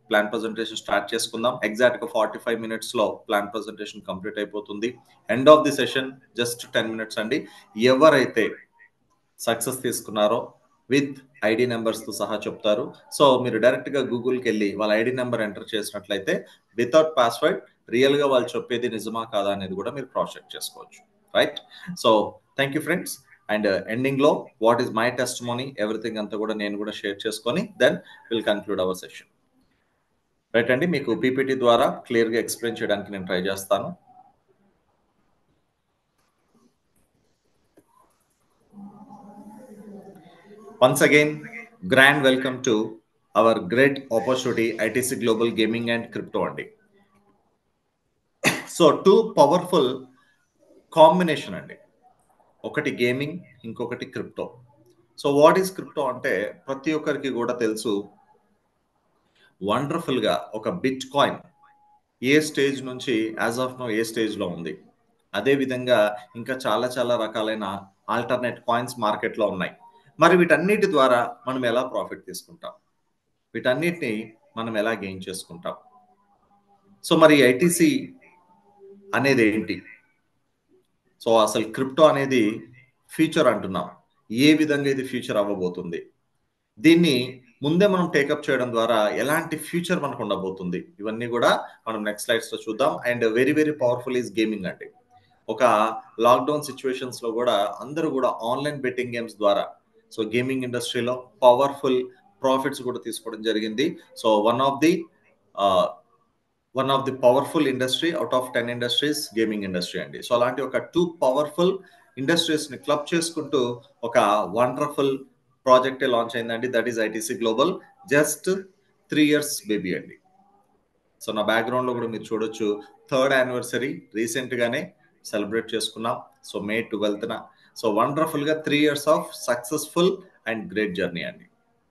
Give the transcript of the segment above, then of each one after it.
Plan presentation start చేసుకుందాం exact గా forty five minutes లో ప్లాన్ ప్రజెంటేషన్ కంప్లీట్ అయిపోతుంది end of the session just ten minutes అండి ఎవరైతే సక్సెస్ తీసుకున్నారో విత్ ఐడి నెంబర్స్ తో సహా చెప్తారు సో మీరు డైరెక్ట్ గా గూగుల్కి వెళ్ళి వాళ్ళ ఐడి నెంబర్ ఎంటర్ చేసినట్లయితే వితౌట్ పాస్వర్డ్ రియల్ గా వాళ్ళు చెప్పేది నిజమా కాదా అనేది కూడా మీరు క్రాస్ చెక్ చేసుకోవచ్చు right so thank you friends and ending లో what is my test money everything అంతా కూడా నేను కూడా షేర్ చేసుకొని then will conclude our session right అండి మీకు పీపీటీ ద్వారా క్లియర్ గా ఎక్స్ప్లెయిన్ చేయడానికి నేను ట్రై చేస్తాను once again grand welcome to our great opportunity itc global gaming and crypto అండి సో టూ పవర్ఫుల్ కాంబినేషన్ అండి ఒకటి గేమింగ్ ఇంకొకటి crypto so what is crypto అంటే ప్రతి ఒక్కరికి కూడా తెలుసు వండర్ఫుల్ గా ఒక బిట్ కాయిన్ ఏ స్టేజ్ నుంచి యాజ్ ఆఫ్ నో ఏ స్టేజ్ లో ఉంది అదే విధంగా ఇంకా చాలా చాలా రకాలైన ఆల్టర్నేట్ కాయిన్స్ మార్కెట్లో ఉన్నాయి మరి వీటన్నిటి ద్వారా మనం ఎలా ప్రాఫిట్ తీసుకుంటాం వీటన్నిటిని మనం ఎలా గెయిన్ చేసుకుంటాం సో మరి ఐటీసీ అనేది ఏంటి సో అసలు క్రిప్టో అనేది ఫ్యూచర్ అంటున్నాం ఏ విధంగా ఇది ఫ్యూచర్ అవ్వబోతుంది దీన్ని ముందే మనం టేకప్ చేయడం ద్వారా ఎలాంటి ఫ్యూచర్ మనకు ఉండబోతుంది ఇవన్నీ కూడా మనం నెక్స్ట్ స్లైడ్స్ లో చూద్దాం and very very powerful is gaming అండి ఒక లాక్డౌన్ సిచ్యువేషన్స్ లో కూడా అందరూ కూడా ఆన్లైన్ బెట్టింగ్ గేమ్స్ ద్వారా సో గేమింగ్ ఇండస్ట్రీలో పవర్ఫుల్ ప్రాఫిట్స్ కూడా తీసుకోవడం జరిగింది so one of the one of the powerful industry out of ten industries gaming industry అండి సో అలాంటి ఒక టూ పవర్ఫుల్ ఇండస్ట్రీస్ ని క్లబ్ చేసుకుంటూ ఒక వండర్ఫుల్ ప్రాజెక్టే లాంచ్ అయిందండి that is ITC global just three years baby అండి సో నా బ్యాక్గ్రౌండ్ లో కూడా మీరు చూడొచ్చు థర్డ్ యానివర్సరీ రీసెంట్ గానే సెలబ్రేట్ చేసుకున్నాం సో మే ట్వెల్త్న సో వండర్ఫుల్ గా three years of successful and great journey అండి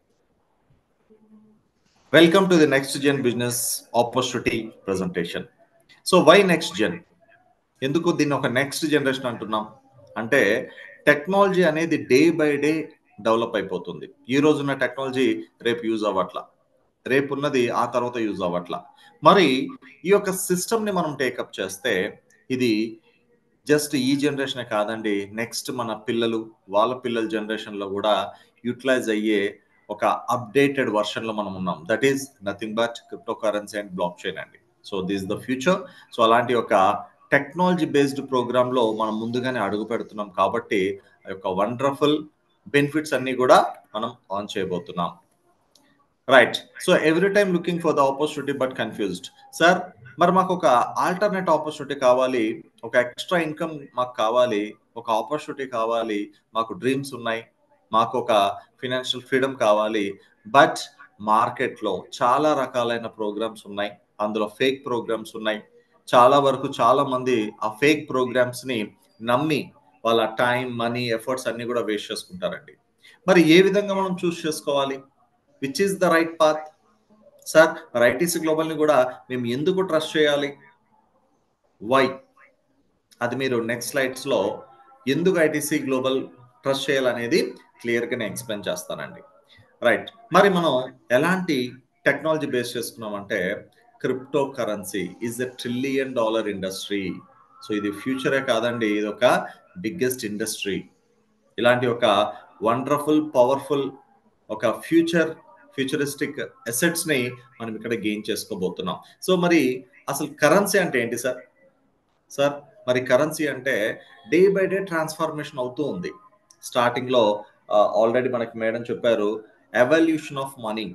welcome to the next gen business opportunity presentation so why next gen ఎందుకు దీన్ని ఒక నెక్స్ట్ జనరేషన్ అంటున్నాం అంటే టెక్నాలజీ అనేది డే బై డే డెవలప్ అయిపోతుంది ఈ రోజున్న టెక్నాలజీ రేపు యూజ్ అవ్వట్లా రేపు ఉన్నది ఆ తర్వాత యూజ్ అవ్వట్లా మరి ఈ యొక్క సిస్టమ్ని మనం టేకప్ చేస్తే ఇది జస్ట్ ఈ జనరేషనే కాదండి నెక్స్ట్ మన పిల్లలు వాళ్ళ పిల్లల జనరేషన్లో కూడా యూటిలైజ్ అయ్యే ఒక అప్డేటెడ్ వర్షన్లో మనం ఉన్నాం that is nothing but cryptocurrency and blockchain అండి సో దిస్ ద ఫ్యూచర్ సో అలాంటి ఒక టెక్నాలజీ బేస్డ్ ప్రోగ్రాంలో మనం ముందుగానే అడుగు పెడుతున్నాం కాబట్టి ఆ యొక్క వండర్ఫుల్ బెనిఫిట్స్ అన్ని కూడా మనం ఆన్ చేయబోతున్నాం right so every time looking for the opportunity but confused sir మరి మాకు ఒక ఆల్టర్నేట్ ఆపర్చునిటీ కావాలి ఒక ఎక్స్ట్రా ఇన్కమ్ మాకు కావాలి ఒక ఆపర్చునిటీ కావాలి మాకు డ్రీమ్స్ ఉన్నాయి మాకు ఒక ఫినాన్షియల్ ఫ్రీడమ్ కావాలి బట్ మార్కెట్లో చాలా రకాలైన ప్రోగ్రామ్స్ ఉన్నాయి అందులో ఫేక్ ప్రోగ్రామ్స్ ఉన్నాయి చాలా వరకు చాలా మంది ఆ ఫేక్ ప్రోగ్రామ్స్ ని నమ్మి వాళ్ళ టైం మనీ ఎఫర్ట్స్ అన్ని కూడా వేస్ట్ చేసుకుంటారండి మరి ఏ విధంగా మనం చూస్ చేసుకోవాలి which is the right path sir మరి ఐటీసీ గ్లోబల్ ని కూడా మేము ఎందుకు ట్రస్ట్ చేయాలి వై అది మీరు నెక్స్ట్ స్లైడ్స్ లో ఎందుకు ఐటీసీ గ్లోబల్ ట్రస్ట్ చేయాలనేది క్లియర్ గా నేను ఎక్స్ప్లెయిన్ చేస్తానండి రైట్ మరి మనం ఎలాంటి టెక్నాలజీ బేస్ చేసుకున్నామంటే cryptocurrency is a trillion dollar industry so ఇది ఫ్యూచరే కాదండి ఇది ఒక బిగ్గెస్ట్ ఇండస్ట్రీ ఇలాంటి ఒక వండర్ఫుల్ పవర్ఫుల్ ఒక ఫ్యూచర్ ఫ్యూచరిస్టిక్ అసెట్స్ ని మనం ఇక్కడ గెయిన్ చేసుకోబోతున్నాం సో మరి అసలు కరెన్సీ అంటే ఏంటి సార్ సార్ మరి కరెన్సీ అంటే డే బై డే ట్రాన్స్ఫార్మేషన్ అవుతూ ఉంది స్టార్టింగ్ లో ఆల్రెడీ మనకి మేడం చెప్పారు ఎవల్యూషన్ ఆఫ్ మనీ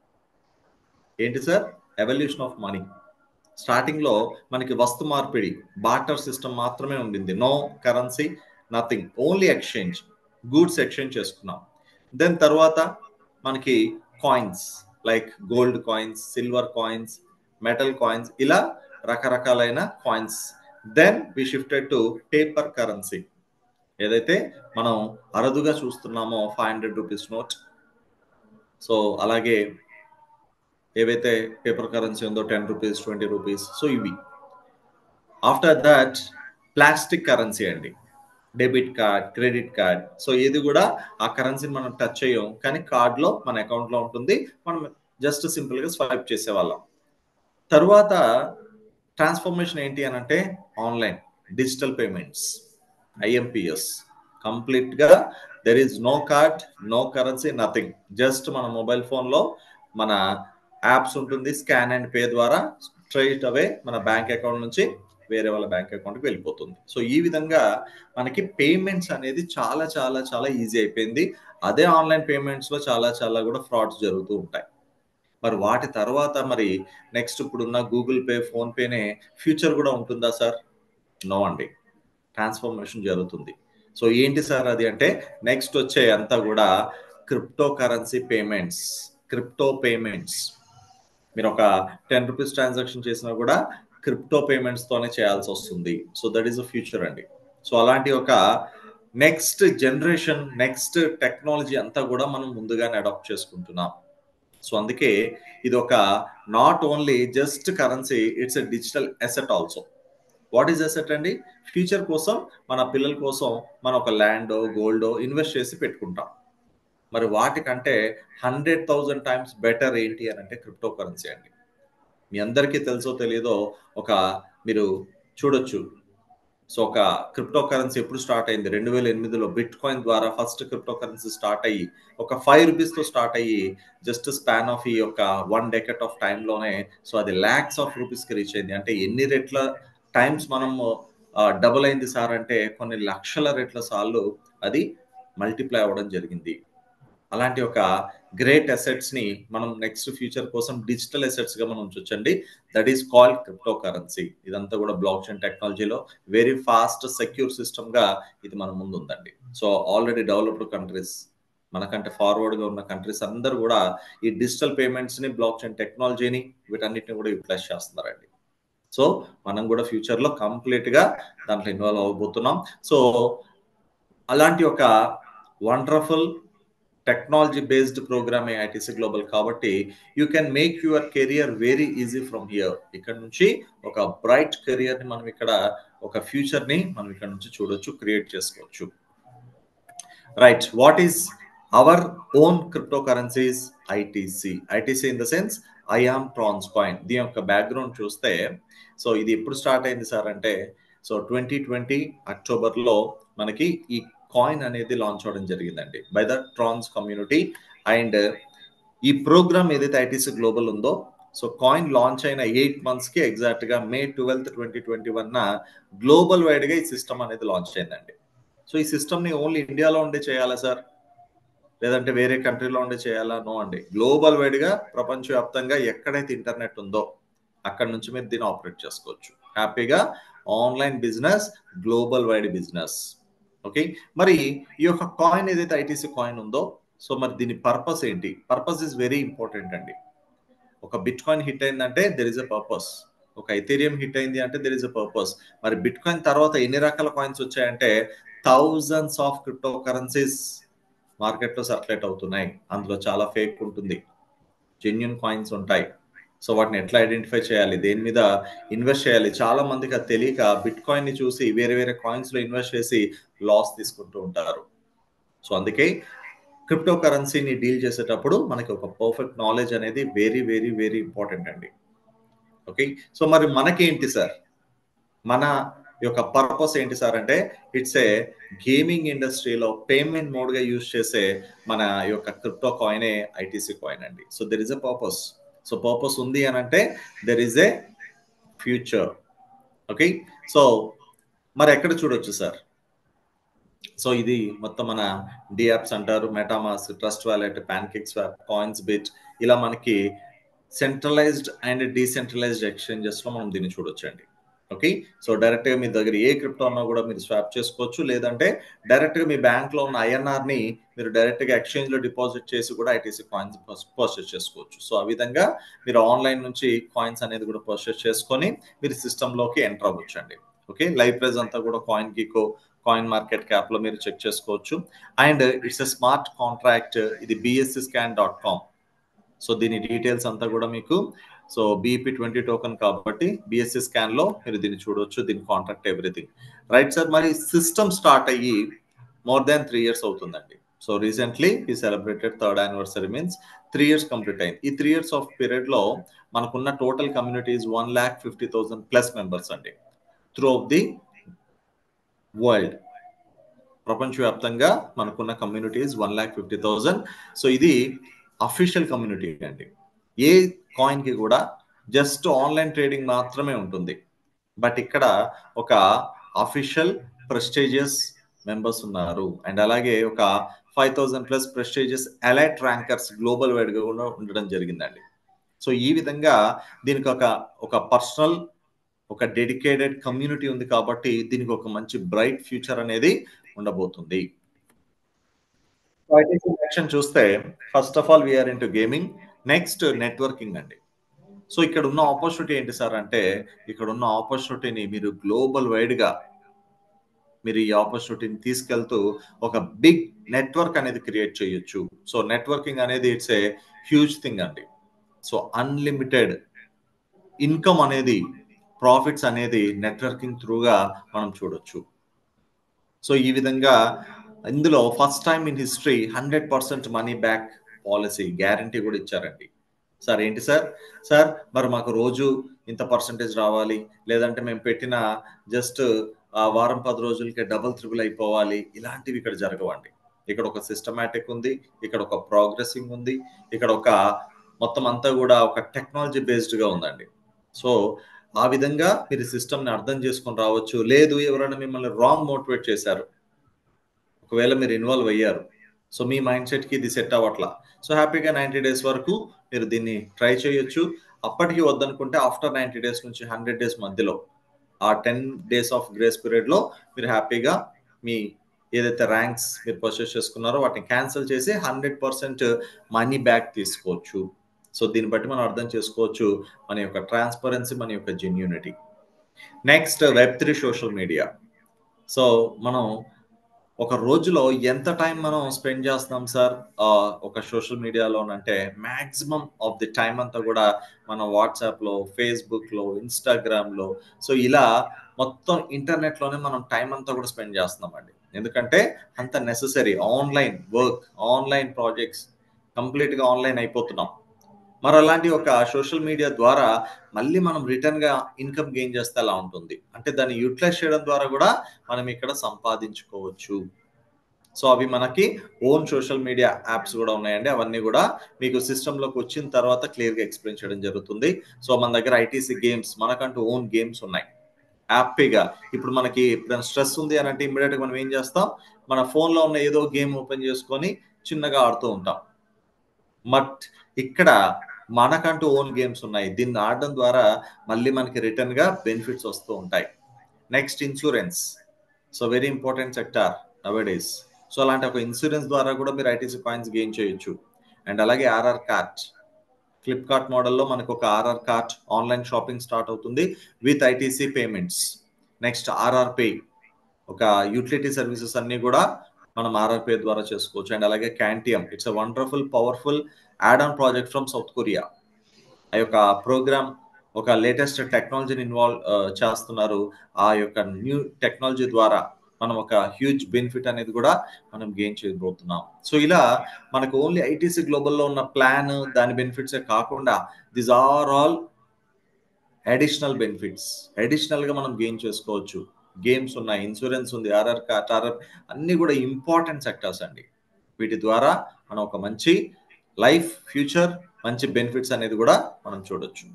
ఏంటి sir evolution of money starting లో మనకి వస్తు మార్పిడి బాటర్ సిస్టమ్ మాత్రమే ఉండింది no currency nothing only exchange goods exchange చేసుకున్నాం దెన్ తర్వాత మనకి coins like gold coins silver coins metal coins ఇలా రకరకాలైన coins then we shifted to paper currency ఏదైతే మనం అరుదుగా చూస్తున్నామో five hundred rupees note so అలాగే ఏవైతే పేపర్ కరెన్సీ ఉందో ten rupees twenty rupees so ఇవి ఆఫ్టర్ దట్ ప్లాస్టిక్ కరెన్సీ అండి debit card credit card so ఇది కూడా ఆ కరెన్సీని మనం టచ్ చేయం కానీ కార్డ్లో మన అకౌంట్లో ఉంటుంది మనం జస్ట్ సింపుల్గా స్వైప్ చేసేవాళ్ళం తరువాత ట్రాన్స్ఫర్మేషన్ ఏంటి అని అంటే ఆన్లైన్ డిజిటల్ పేమెంట్స్ ఐఎంపిఎస్ కంప్లీట్గా there is no card no currency nothing just మన మొబైల్ ఫోన్లో మన యాప్స్ ఉంటుంది స్కాన్ అండ్ పే ద్వారా స్ట్రైట్ అవే మన బ్యాంక్ అకౌంట్ నుంచి వేరే వాళ్ళ బ్యాంక్ అకౌంట్కి వెళ్ళిపోతుంది సో ఈ విధంగా మనకి పేమెంట్స్ అనేది చాలా చాలా చాలా ఈజీ అయిపోయింది అదే ఆన్లైన్ పేమెంట్స్లో చాలా చాలా కూడా ఫ్రాడ్స్ జరుగుతూ ఉంటాయి మరి వాటి తర్వాత మరి నెక్స్ట్ ఇప్పుడున్న గూగుల్ పే ఫోన్పేనే ఫ్యూచర్ కూడా ఉంటుందా సార్ నో అండి ట్రాన్స్ఫర్మేషన్ జరుగుతుంది సో ఏంటి సార్ అది అంటే నెక్స్ట్ వచ్చే అంతా కూడా cryptocurrency payments crypto payments మీరు ఒక టెన్ రూపీస్ ట్రాన్సాక్షన్ చేసినా కూడా క్రిప్టో పేమెంట్స్తోనే చేయాల్సి వస్తుంది so that is a future అండి సో అలాంటి ఒక నెక్స్ట్ జనరేషన్ నెక్స్ట్ టెక్నాలజీ అంతా కూడా మనం ముందుగానే అడాప్ట్ చేసుకుంటున్నాం సో అందుకే ఇది ఒక not only just currency it's a digital asset also what is asset అండి ఫ్యూచర్ కోసం మన పిల్లల కోసం మనం ఒక ల్యాండ్ గోల్డ్ ఇన్వెస్ట్ చేసి పెట్టుకుంటాం మరి వాటికంటే హండ్రెడ్ థౌజండ్ టైమ్స్ బెటర్ ఏంటి అని అంటే క్రిప్టో కరెన్సీ అండి మీ అందరికీ తెలుసో తెలియదో ఒక మీరు చూడొచ్చు సో ఒక క్రిప్టో కరెన్సీ ఎప్పుడు స్టార్ట్ అయింది రెండు వేల ఎనిమిదిలో బిట్ కాయిన్ ద్వారా ఫస్ట్ క్రిప్టో కరెన్సీ స్టార్ట్ అయ్యి ఒక ఫైవ్ రూపీస్తో స్టార్ట్ అయ్యి జస్ట్ స్పాన్ ఆఫ్ ఈ యొక్క వన్ డెకెట్ ఆఫ్ టైంలోనే సో అది ల్యాక్స్ ఆఫ్ రూపీస్కి రీచ్ అయింది అంటే ఎన్ని రెట్ల టైమ్స్ మనం డబుల్ అయింది సార్ అంటే కొన్ని లక్షల రెట్ల సార్లు అది మల్టిప్లై అవ్వడం జరిగింది అలాంటి ఒక గ్రేట్ అసెట్స్ ని మనం నెక్స్ట్ ఫ్యూచర్ కోసం డిజిటల్ అసెట్స్ గా మనం ఉంచొచ్చండి that is called cryptocurrency ఇదంతా కూడా బ్లాక్ చైన్ టెక్నాలజీలో వెరీ ఫాస్ట్ సెక్యూర్ సిస్టమ్ గా ఇది మన ముందు ఉందండి సో ఆల్రెడీ డెవలప్డ్ కంట్రీస్ మనకంటే ఫార్వర్డ్ గా ఉన్న కంట్రీస్ అందరూ కూడా ఈ డిజిటల్ పేమెంట్స్ ని బ్లాక్ చైన్ టెక్నాలజీని వీటన్నిటిని కూడా యూటిలైజ్ చేస్తున్నారండి సో మనం కూడా ఫ్యూచర్ లో కంప్లీట్ గా దాంట్లో ఇన్వాల్వ్ అవ్వబోతున్నాం సో అలాంటి ఒక wonderful technology based program ITC global కాబట్టి you can make your career very easy from here ఇక్కడ నుంచి ఒక బ్రైట్ కెరియర్ ని మనం ఇక్కడ ఒక ఫ్యూచర్ ని మనం ఇక్కడ నుంచి చూడొచ్చు క్రియేట్ చేసుకోవచ్చు right what is our own cryptocurrencies ITC ITC in the sense I am trans coin దీని యొక్క బ్యాక్గ్రౌండ్ చూస్తే సో ఇది ఎప్పుడు స్టార్ట్ అయింది సార్ అంటే సో ట్వంటీ ట్వంటీ అక్టోబర్లో మనకి ఈ కాయిన్ అనేది లాంచ్ అవడం జరిగిందండి by the trans community and ఈ ప్రోగ్రామ్ ఏదైతే ఐటీసీ గ్లోబల్ ఉందో సో కాయిన్ లాంచ్ అయిన ఎయిట్ మంత్స్కి ఎగ్జాక్ట్గా మే ట్వెల్త్ ట్వంటీ ట్వంటీ వన్న గ్లోబల్ వైడ్గా ఈ సిస్టమ్ అనేది లాంచ్ అయిందండి సో ఈ సిస్టమ్ని ఓన్లీ ఇండియాలో ఉండే చేయాలా సార్ లేదంటే వేరే కంట్రీలో ఉండే చేయాలా నో అండి గ్లోబల్ వైడ్గా ప్రపంచవ్యాప్తంగా ఎక్కడైతే ఇంటర్నెట్ ఉందో అక్కడ నుంచి మీరు దీన్ని ఆపరేట్ చేసుకోవచ్చు హ్యాపీగా online business global wide business okay మరి ఈ యొక్క కాయిన్ ఏదైతే ఐటీసీ కాయిన్ ఉందో సో మరి దీని పర్పస్ ఏంటి పర్పస్ ఇస్ వెరీ ఇంపార్టెంట్ అండి ఒక బిట్ కాయిన్ హిట్ అయిందంటే దెర్ ఇస్ అ పర్పస్ ఒక ఎథేరియం హిట్ అయింది అంటే దెర్ ఇస్ అ పర్పస్ మరి బిట్ కాయిన్ తర్వాత ఎన్ని రకాల కాయిన్స్ వచ్చాయంటే థౌజండ్స్ ఆఫ్ క్రిప్టో కరెన్సీస్ మార్కెట్లో సర్క్యులేట్ అవుతున్నాయి అందులో చాలా ఫేక్ ఉంటుంది జెన్యున్ కాయిన్స్ ఉంటాయి సో వాటిని ఎట్లా ఐడెంటిఫై చేయాలి దేని మీద ఇన్వెస్ట్ చేయాలి చాలా మందికి అది తెలియక బిట్ కాయిన్ ని చూసి వేరే వేరే కాయిన్స్ లో ఇన్వెస్ట్ చేసి లాస్ తీసుకుంటూ ఉంటారు సో అందుకే క్రిప్టో కరెన్సీని డీల్ చేసేటప్పుడు మనకి ఒక పర్ఫెక్ట్ నాలెడ్జ్ అనేది వెరీ వెరీ వెరీ ఇంపార్టెంట్ అండి ఓకే సో మరి మనకేంటి సార్ మన యొక్క పర్పస్ ఏంటి సార్ అంటే ఇట్స్ ఏ గేమింగ్ ఇండస్ట్రీలో పేమెంట్ మోడ్గా యూజ్ చేసే మన యొక్క క్రిప్టో కాయినే ఐటీసీ కాయిన్ అండి so there is a purpose so purpose ఉంది అని అంటే there is a future okay so మరి ఎక్కడ చూడొచ్చు సార్ సో ఇది మొత్తం మన డియాప్స్ అంటారు MetaMask Trust Wallet PancakeSwap coins bit ఇలా మనకి సెంట్రలైజ్డ్ అండ్ డీసెంట్రలైజ్డ్ ఎక్స్చేంజెస్ లో మనం దీన్ని చూడొచ్చండి ఓకే సో డైరెక్ట్గా మీ దగ్గర ఏ క్రిప్టో ఉన్నా కూడా మీరు స్వాప్ చేసుకోవచ్చు లేదంటే డైరెక్ట్గా మీ బ్యాంక్లో ఉన్న ఐఎన్ఆర్ని మీరు డైరెక్ట్గా ఎక్స్చేంజ్లో డిపాజిట్ చేసి కూడా ఐటీసీ కాయిన్స్ పర్చేస్ చేసుకోవచ్చు సో ఆ విధంగా మీరు ఆన్లైన్ నుంచి కాయిన్స్ అనేది కూడా పర్చేస్ చేసుకొని మీరు సిస్టంలోకి ఎంటర్ అవ్వచ్చండి ఓకే లైవ్ ప్రైస్ అంతా కూడా కాయిన్ గీకో కాయిన్ మార్కెట్ క్యాప్లో మీరు చెక్ చేసుకోవచ్చు and it's a smart contract ఇది BSC scan dot com so దీని డీటెయిల్స్ అంతా కూడా మీకు సో బీపీ ట్వంటీ టోకన్ కాబట్టి బిఎస్సి స్కాన్ లో మీరు దీన్ని చూడవచ్చు దీని కాంట్రాక్ట్ ఎవ్రీథింగ్ రైట్ సార్ మరి సిస్టమ్ స్టార్ట్ అయ్యి మోర్ దాన్ త్రీ ఇయర్స్ అవుతుందండి సో రీసెంట్లీ ఈ celebrated third anniversary means three years complete అయింది ఈ త్రీ ఇయర్స్ ఆఫ్ పీరియడ్ లో మనకున్న total communities one lakh fifty thousand plus members అండి త్రూ ఆఫ్ ది వరల్డ్ ప్రపంచవ్యాప్తంగా మనకున్న communities one lakh fifty thousand so ఇది అఫీషియల్ కమ్యూనిటీ అండి ఏ కాయిన్ కి కూడా జస్ట్ ఆన్లైన్ ట్రేడింగ్ మాత్రమే ఉంటుంది బట్ ఇక్కడ ఒక అఫీషియల్ ప్రెస్టేజియస్ మెంబర్స్ ఉన్నారు అండ్ అలాగే ఒక five thousand plus prestigious elite rankers global wide గా కూడా ఉండడం జరిగిందండి సో ఈ విధంగా దీనికి ఒక ఒక పర్సనల్ ఒక డెడికేటెడ్ కమ్యూనిటీ ఉంది కాబట్టి దీనికి ఒక మంచి బ్రైట్ ఫ్యూచర్ అనేది ఉండబోతుంది సెక్షన్ చూస్తే first of all we are into gaming next networking అండి సో ఇక్కడ ఉన్న ఆపర్చునిటీ ఏంటి సార్ అంటే ఇక్కడ ఉన్న ఆపర్చునిటీని మీరు గ్లోబల్ వైడ్ గా మీరు ఈ ఆపర్చునిటీని తీసుకెళ్తూ ఒక బిగ్ నెట్వర్క్ అనేది క్రియేట్ చేయొచ్చు సో నెట్వర్కింగ్ అనేది ఇట్స్ ఏ హ్యూజ్ థింగ్ అండి సో అన్లిమిటెడ్ ఇన్కమ్ అనేది ప్రాఫిట్స్ అనేది నెట్వర్కింగ్ త్రూగా మనం చూడొచ్చు సో ఈ విధంగా ఇందులో first time in history hundred percent money back policy guarantee కూడా ఇచ్చారండి సార్ ఏంటి సార్ సార్ మరి మాకు రోజు ఇంత పర్సంటేజ్ రావాలి లేదంటే మేము పెట్టిన జస్ట్ ఆ వారం పది రోజులకే డబుల్ త్రిబుల్ అయిపోవాలి ఇలాంటివి ఇక్కడ జరగవండి ఇక్కడ ఒక సిస్టమేటిక్ ఉంది ఇక్కడ ఒక ప్రోగ్రెసింగ్ ఉంది ఇక్కడ ఒక మొత్తం అంతా కూడా ఒక టెక్నాలజీ బేస్డ్గా ఉందండి సో ఆ విధంగా మీరు సిస్టమ్ని అర్థం చేసుకొని రావచ్చు లేదు ఎవరైనా మిమ్మల్ని రాంగ్ మోటివేట్ చేశారు ఒకవేళ మీరు ఇన్వాల్వ్ అయ్యారు సో మీ మైండ్ సెట్కి ఇది సెట్ అవ్వట్లా సో హ్యాపీగా నైంటీ డేస్ వరకు మీరు దీన్ని ట్రై చేయొచ్చు అప్పటికి వద్దనుకుంటే ఆఫ్టర్ నైంటీ డేస్ నుంచి హండ్రెడ్ డేస్ మధ్యలో ఆ టెన్ డేస్ ఆఫ్ గ్రేస్ పీరియడ్లో మీరు హ్యాపీగా మీ ఏదైతే ర్యాంక్స్ మీరు పర్చేస్ చేసుకున్నారో వాటిని క్యాన్సిల్ చేసి హండ్రెడ్ పర్సెంట్ మనీ బ్యాక్ తీసుకోవచ్చు సో దీన్ని బట్టి మనం అర్థం చేసుకోవచ్చు మన యొక్క ట్రాన్స్పరెన్సీ మన యొక్క genuinity next web three social media so మనం ఒక రోజులో ఎంత టైం మనం స్పెండ్ చేస్తున్నాం సార్ ఒక సోషల్ మీడియాలో అంటే మ్యాక్సిమం ఆఫ్ ది టైం అంతా కూడా మనం వాట్సాప్లో ఫేస్బుక్లో ఇన్స్టాగ్రామ్లో సో ఇలా మొత్తం ఇంటర్నెట్లోనే మనం టైం అంతా కూడా స్పెండ్ చేస్తున్నామండి ఎందుకంటే అంత necessary online work online projects కంప్లీట్గా ఆన్లైన్ అయిపోతున్నాం మరి అలాంటి ఒక సోషల్ మీడియా ద్వారా మళ్ళీ మనం రిటర్న్ గా ఇన్కమ్ గెయిన్ చేస్తే అలా ఉంటుంది అంటే దాన్ని యూటిలైజ్ చేయడం ద్వారా కూడా మనం ఇక్కడ సంపాదించుకోవచ్చు సో అవి మనకి ఓన్ సోషల్ మీడియా యాప్స్ కూడా ఉన్నాయండి అవన్నీ కూడా మీకు సిస్టంలోకి వచ్చిన తర్వాత క్లియర్గా ఎక్స్ప్లెయిన్ చేయడం జరుగుతుంది సో మన దగ్గర ఐటీసీ గేమ్స్ మనకంటూ ఓన్ గేమ్స్ ఉన్నాయి హ్యాపీగా ఇప్పుడు మనకి ఎప్పుడైనా స్ట్రెస్ ఉంది అని అంటే ఇమ్మీడియట్గా మనం ఏం చేస్తాం మన ఫోన్లో ఉన్న ఏదో గేమ్ ఓపెన్ చేసుకొని చిన్నగా ఆడుతూ ఉంటాం బట్ ఇక్కడ మనకంటూ ఓన్ గేమ్స్ ఉన్నాయి దీన్ని ఆడడం ద్వారా మళ్ళీ మనకి రిటర్న్ గా బెనిఫిట్స్ వస్తూ ఉంటాయి next insurance so very important sector nowadays so అలాంటి ఒక ఇన్సూరెన్స్ ద్వారా కూడా మీరు ఐటీసీ కాయిన్స్ గెయిన్ చేయొచ్చు అండ్ అలాగే ఆర్ఆర్ కార్ట్ ఫ్లిప్కార్ట్ మోడల్లో మనకు ఒక RR cart online shopping start అవుతుంది with ITC payments next RR pay ఒక యూటిలిటీ సర్వీసెస్ అన్ని కూడా మనం ఆర్ఆర్పే ద్వారా చేసుకోవచ్చు అండ్ అలాగే క్యాంటియం it's a wonderful powerful add on project from South Korea ఆ యొక్క ప్రోగ్రామ్ ఒక లేటెస్ట్ టెక్నాలజీని ఇన్వాల్వ్ చేస్తున్నారు ఆ యొక్క న్యూ టెక్నాలజీ ద్వారా మనం ఒక హ్యూజ్ బెనిఫిట్ అనేది కూడా మనం గెయిన్ చేయబోతున్నాం సో ఇలా మనకు ఓన్లీ ఐటీసీ గ్లోబల్లో ఉన్న ప్లాన్ దాని బెనిఫిట్సే కాకుండా this are all additional benefits అడిషనల్గా మనం గెయిన్ చేసుకోవచ్చు గేమ్స్ ఉన్నాయి ఇన్సూరెన్స్ ఉంది ఆర్ఆర్ కార్ట్ ఆర్ఆర్ అన్ని కూడా ఇంపార్టెంట్ సెక్టర్స్ అండి వీటి ద్వారా మనం ఒక మంచి లైఫ్ ఫ్యూచర్ మంచి బెనిఫిట్స్ అనేది కూడా మనం చూడొచ్చు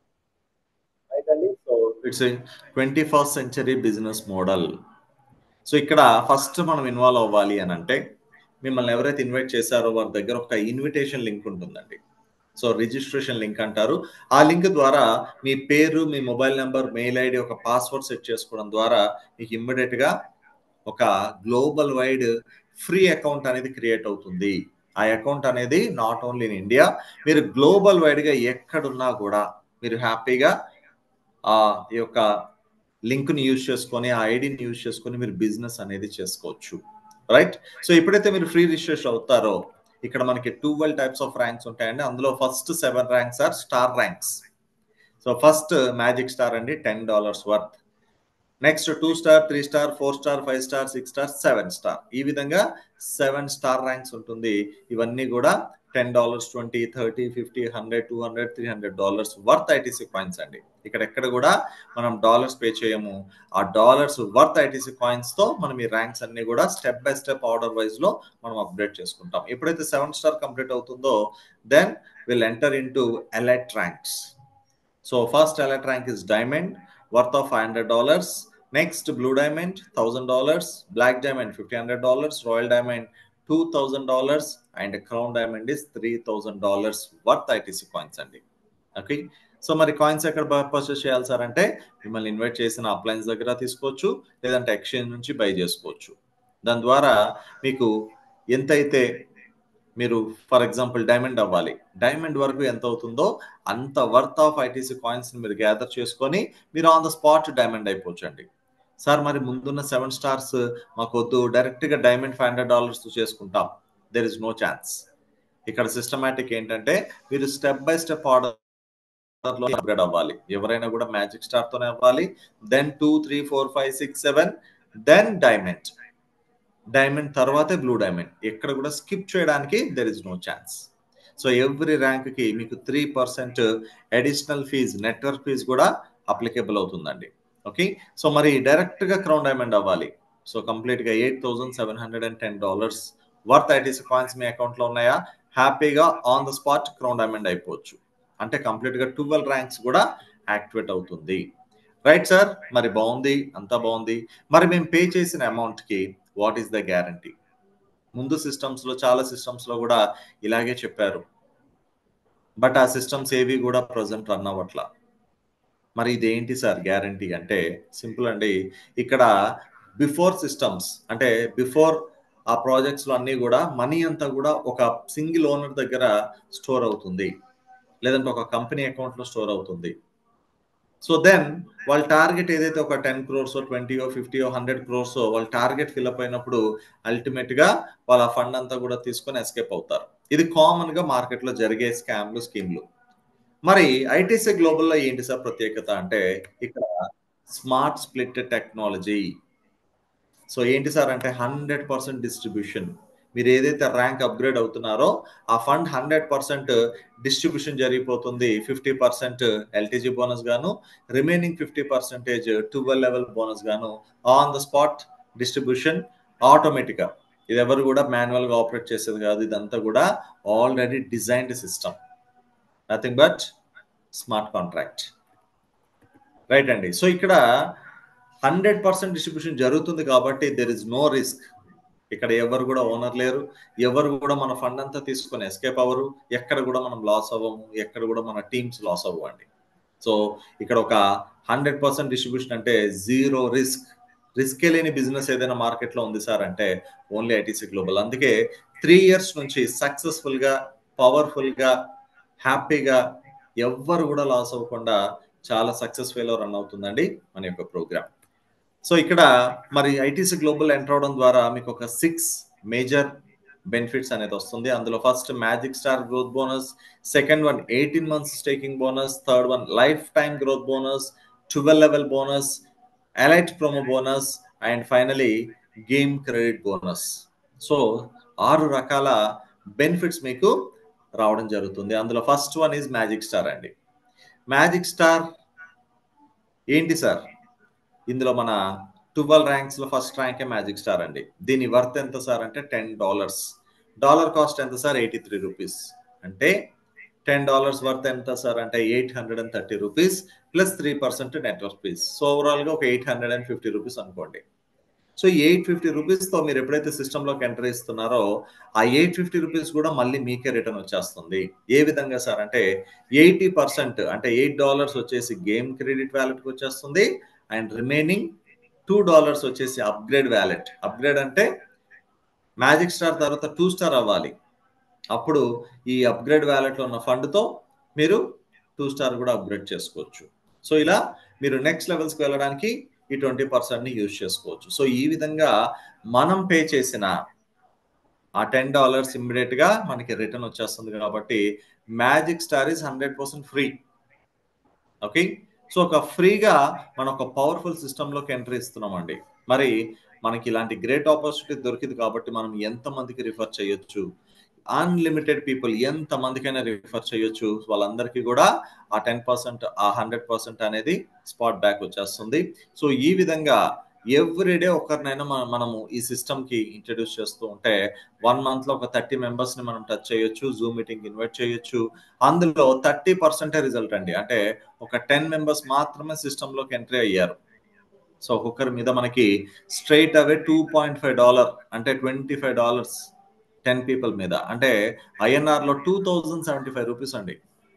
so it's twenty first century business model so ఇక్కడ ఫస్ట్ మనం ఇన్వాల్వ్ అవ్వాలి అని అంటే మిమ్మల్ని ఎవరైతే ఇన్వైట్ చేశారో వారి దగ్గర ఒక ఇన్విటేషన్ లింక్ ఉంటుందండి సో రిజిస్ట్రేషన్ లింక్ అంటారు ఆ లింక్ ద్వారా మీ పేరు మీ మొబైల్ నెంబర్ మెయిల్ ఐడి ఒక పాస్వర్డ్ సెట్ చేసుకోవడం ద్వారా మీకు ఇమ్మీడియట్ గా ఒక గ్లోబల్ వైడ్ ఫ్రీ అకౌంట్ అనేది క్రియేట్ అవుతుంది ఆ అకౌంట్ అనేది నాట్ ఓన్లీ ఇన్ ఇండియా మీరు గ్లోబల్ వైడ్ గా ఎక్కడున్నా కూడా మీరు హ్యాపీగా ఆ యొక్క లింక్ ని యూజ్ చేసుకొని ఆ ఐడిని యూజ్ చేసుకొని మీరు బిజినెస్ అనేది చేసుకోవచ్చు రైట్ సో ఎప్పుడైతే మీరు ఫ్రీ రిజిస్ట్రేషన్ అవుతారో ఇక్కడ మనకి ట్వెల్వ్ టైప్స్ ఆఫ్ ర్యాంక్స్ ఉంటాయండి అందులో first seven ranks are star ranks so first magic star అండి ten dollars worth next two star three star four star five star six star seven star ఈ విధంగా seven star ranks ఉంటుంది ఇవన్నీ కూడా ten dollars twenty thirty fifty hundred two hundred three hundred dollars worth ITC coins అండి ఇక్కడ ఎక్కడ కూడా మనం డాలర్స్ పే చేయము ఆ డాలర్స్ వర్త్ ఐటీసీ కాయిన్స్ తో మనం ఈ ర్యాంక్స్ అన్ని కూడా step by step order wise లో మనం అప్గ్రేడ్ చేసుకుంటాం ఎప్పుడైతే సెవెన్ స్టార్ కంప్లీట్ అవుతుందో then will enter into elite ranks so first elite rank is diamond worth of five hundred dollars next blue diamond thousand dollars black diamond fifty hundred dollars royal diamond two thousand dollars and crown diamond is three thousand dollars worth ITC coins అండి okay so మరి coins ఎక్కడ purchase చేయాలి sir అంటే మిమ్మల్ని invite చేసిన appliances దగ్గర తీసుకోవచ్చు లేదంటే ఎక్స్చేంజ్ నుంచి బై చేసుకోవచ్చు దాని ద్వారా మీకు ఎంతైతే మీరు ఫర్ ఎగ్జాంపుల్ డైమండ్ అవ్వాలి డైమండ్ వరకు ఎంత అవుతుందో అంత వర్త్ ఆఫ్ ఐటీసీ కాయిన్స్ మీరు గ్యాదర్ చేసుకొని మీరు ఆన్ ద స్పాట్ డైమండ్ అయిపోవచ్చండి సార్ మరి ముందున్న సెవెన్ స్టార్స్ మాకు వద్దు డైరెక్ట్గా డైమండ్ ఫైవ్ హండ్రెడ్ డాలర్స్ చేసుకుంటాం దెర్ ఇస్ నో ఛాన్స్ ఇక్కడ సిస్టమేటిక్ ఏంటంటే మీరు స్టెప్ బై స్టెప్ ఆర్డర్ లో అప్గ్రేడ్ అవ్వాలి ఎవరైనా కూడా మ్యాజిక్ స్టార్ తోనే అవ్వాలి then two three four five six seven then diamond diamond తర్వాతే బ్లూ డైమండ్ ఎక్కడ కూడా స్కిప్ చేయడానికి there is no chance so every rank కి మీకు three percent additional fees network fees కూడా అప్లికేబుల్ అవుతుందండి ఓకే సో మరి డైరెక్ట్ గా క్రౌన్ డైమండ్ అవ్వాలి సో కంప్లీట్ గా eight thousand seven hundred and ten dollars worth ITC coins మీ account లో ఉన్నాయా హ్యాపీగా on the spot crown diamond అయిపోవచ్చు అంటే కంప్లీట్ గా ట్వెల్వ్ ర్యాంక్స్ కూడా యాక్టివేట్ అవుతుంది రైట్ సార్ మరి బాగుంది అంతా బాగుంది మరి మేము పే చేసిన అమౌంట్ కి వాట్ ఈస్ ద గ్యారంటీ ముందు సిస్టమ్స్ లో చాలా సిస్టమ్స్ లో కూడా ఇలాగే చెప్పారు బట్ ఆ సిస్టమ్స్ ఏవి కూడా ప్రజెంట్ రన్ అవ్వట్లా మరి ఇదేంటి సార్ గ్యారంటీ అంటే సింపుల్ అండి ఇక్కడ బిఫోర్ సిస్టమ్స్ అంటే బిఫోర్ ఆ ప్రాజెక్ట్స్ లో అన్ని కూడా మనీ అంతా కూడా ఒక సింగిల్ ఓనర్ దగ్గర స్టోర్ అవుతుంది లేదంటే ఒక కంపెనీ అకౌంట్ లో స్టోర్ అవుతుంది సో దెన్ వాళ్ళ టార్గెట్ ఏదైతే ఒక టెన్ క్రోర్స్ ట్వంటీయో ఫిఫ్టీయో హండ్రెడ్ క్రోర్స్ వాళ్ళ టార్గెట్ ఫిల్అప్ అయినప్పుడు అల్టిమేట్ గా వాళ్ళ ఫండ్ అంతా కూడా తీసుకొని ఎస్కేప్ అవుతారు ఇది కామన్ గా మార్కెట్ లో జరిగే స్కామ్లు స్కీమ్లు మరి ఐటీసీ గ్లోబల్ లో ఏంటి సార్ ప్రత్యేకత అంటే ఇక్కడ స్మార్ట్ స్ప్లిట్ టెక్నాలజీ సో ఏంటి సార్ అంటే హండ్రెడ్ పర్సెంట్ డిస్ట్రిబ్యూషన్ మీరు ఏదైతే ర్యాంక్ అప్గ్రేడ్ అవుతున్నారో ఆ ఫండ్ హండ్రెడ్ పర్సెంట్ డిస్ట్రిబ్యూషన్ జరిగిపోతుంది ఫిఫ్టీ పర్సెంట్ ఎల్టీజీ బోనస్ గాను remaining fifty percentage twelve level bonus గాను ఆన్ ద స్పాట్ డిస్ట్రిబ్యూషన్ ఆటోమేటిక్గా ఇది ఎవరు కూడా మాన్యువల్ గా ఆపరేట్ చేసేది కాదు ఇదంతా కూడా already designed system nothing but smart contract right అండి సో ఇక్కడ హండ్రెడ్ పర్సెంట్ డిస్ట్రిబ్యూషన్ జరుగుతుంది కాబట్టి దెర్ ఇస్ నో రిస్క్ ఇక్కడ ఎవరు కూడా ఓనర్ లేరు ఎవరు కూడా మన ఫండ్ అంతా తీసుకొని ఎస్కేప్ అవ్వరు ఎక్కడ కూడా మనం లాస్ అవ్వము ఎక్కడ కూడా మన టీమ్స్ లాస్ అవ్వండి సో ఇక్కడ ఒక హండ్రెడ్ పర్సెంట్ డిస్ట్రిబ్యూషన్ అంటే జీరో రిస్క్ రిస్కే లేని బిజినెస్ ఏదైనా మార్కెట్లో ఉంది సార్ అంటే ఓన్లీ ఐటీసీ గ్లోబల్ అందుకే త్రీ ఇయర్స్ నుంచి సక్సెస్ఫుల్ గా పవర్ఫుల్ గా హ్యాపీగా ఎవ్వరు కూడా లాస్ అవ్వకుండా చాలా సక్సెస్ఫుల్ రన్ అవుతుందండి మన యొక్క ప్రోగ్రామ్ సో ఇక్కడ మరి ఐటీసీ గ్లోబల్ ఎంటర్ అవడం ద్వారా మీకు ఒక సిక్స్ మేజర్ బెనిఫిట్స్ అనేది వస్తుంది అందులో first magic star growth bonus second one eighteen months staking bonus third one lifetime growth bonus twelve level bonus elite promo bonus and finally game credit bonus so ఆరు రకాల benefits మీకు రావడం జరుగుతుంది అందులో first one is magic star అండి magic star ఏంటి sir ఇందులో మన ట్వెల్వ్ ర్యాంక్స్ లో ఫస్ట్ ర్యాంకే మ్యాజిక్ స్టార్ అండి దీని వర్త్ ఎంత సార్ అంటే టెన్ డాలర్స్ డాలర్ కాస్ట్ ఎంత సార్ ఎయిటీ త్రీ రూపీస్ అంటే టెన్ డాలర్స్ వర్త్ ఎంత సార్ అంటే eight hundred and thirty rupees plus three percent network fees so overall గా ఒక eight hundred and fifty rupees అనుకోండి so eight fifty rupees తో మీరు ఎప్పుడైతే సిస్టమ్ లోకి ఎంటర్ ఇస్తున్నారో ఆ ఎయిట్ ఫిఫ్టీ రూపీస్ కూడా మళ్ళీ మీకే రిటర్న్ వచ్చేస్తుంది ఏ విధంగా సార్ అంటే ఎయిటీ పర్సెంట్ అంటే ఎయిట్ డాలర్స్ వచ్చేసి గేమ్ క్రెడిట్ వ్యాలెట్ కి వచ్చేస్తుంది అండ్ రిమైనింగ్ టూ డాలర్స్ వచ్చేసి అప్గ్రేడ్ వ్యాలెట్ అప్గ్రేడ్ అంటే మ్యాజిక్ స్టార్ తర్వాత టూ స్టార్ అవ్వాలి అప్పుడు ఈ అప్గ్రేడ్ వ్యాలెట్లో ఉన్న ఫండ్తో మీరు టూ స్టార్ కూడా అప్గ్రేడ్ చేసుకోవచ్చు సో ఇలా మీరు నెక్స్ట్ లెవెల్స్కి వెళ్ళడానికి ఈ ట్వంటీ పర్సెంట్ని యూజ్ చేసుకోవచ్చు సో ఈ విధంగా మనం పే చేసిన ఆ టెన్ డాలర్స్ ఇమ్మీడియట్గా మనకి రిటర్న్ వచ్చేస్తుంది కాబట్టి magic star is hundred percent free okay so ఒక ఫ్రీగా మనం ఒక పవర్ఫుల్ సిస్టంలోకి ఎంట్రీ ఇస్తున్నామండి మరి మనకి ఇలాంటి గ్రేట్ ఆపర్చునిటీ దొరికింది కాబట్టి మనం ఎంతమందికి రిఫర్ చేయొచ్చు అన్లిమిటెడ్ పీపుల్ ఎంత మందికైనా రిఫర్ చేయొచ్చు వాళ్ళందరికీ కూడా ఆ టెన్ పర్సెంట్ ఆ హండ్రెడ్ పర్సెంట్ అనేది స్పాట్ బ్యాక్ వచ్చేస్తుంది సో ఈ విధంగా ఎవ్రీడే ఒకరినైనా మన- మనము ఈ సిస్టమ్ కి ఇంట్రడ్యూస్ చేస్తూ ఉంటే వన్ మంత్ లో ఒక థర్టీ మెంబర్స్ ని మనం టచ్ చేయొచ్చు జూమ్ మీటింగ్ ఇన్వైట్ చేయొచ్చు అందులో థర్టీ పర్సెంటే రిజల్ట్ అండి అంటే ఒక టెన్ మెంబర్స్ మాత్రమే సిస్టమ్ లోకి ఎంట్రీ అయ్యారు సో ఒక్కొక్కరి మీద మనకి స్ట్రైట్ అవే టూ పాయింట్ ఫైవ్ డాలర్ అంటే twenty five dollars ten people మీద అంటే ఐఎన్ఆర్ లో two thousand seventy five rupees అండి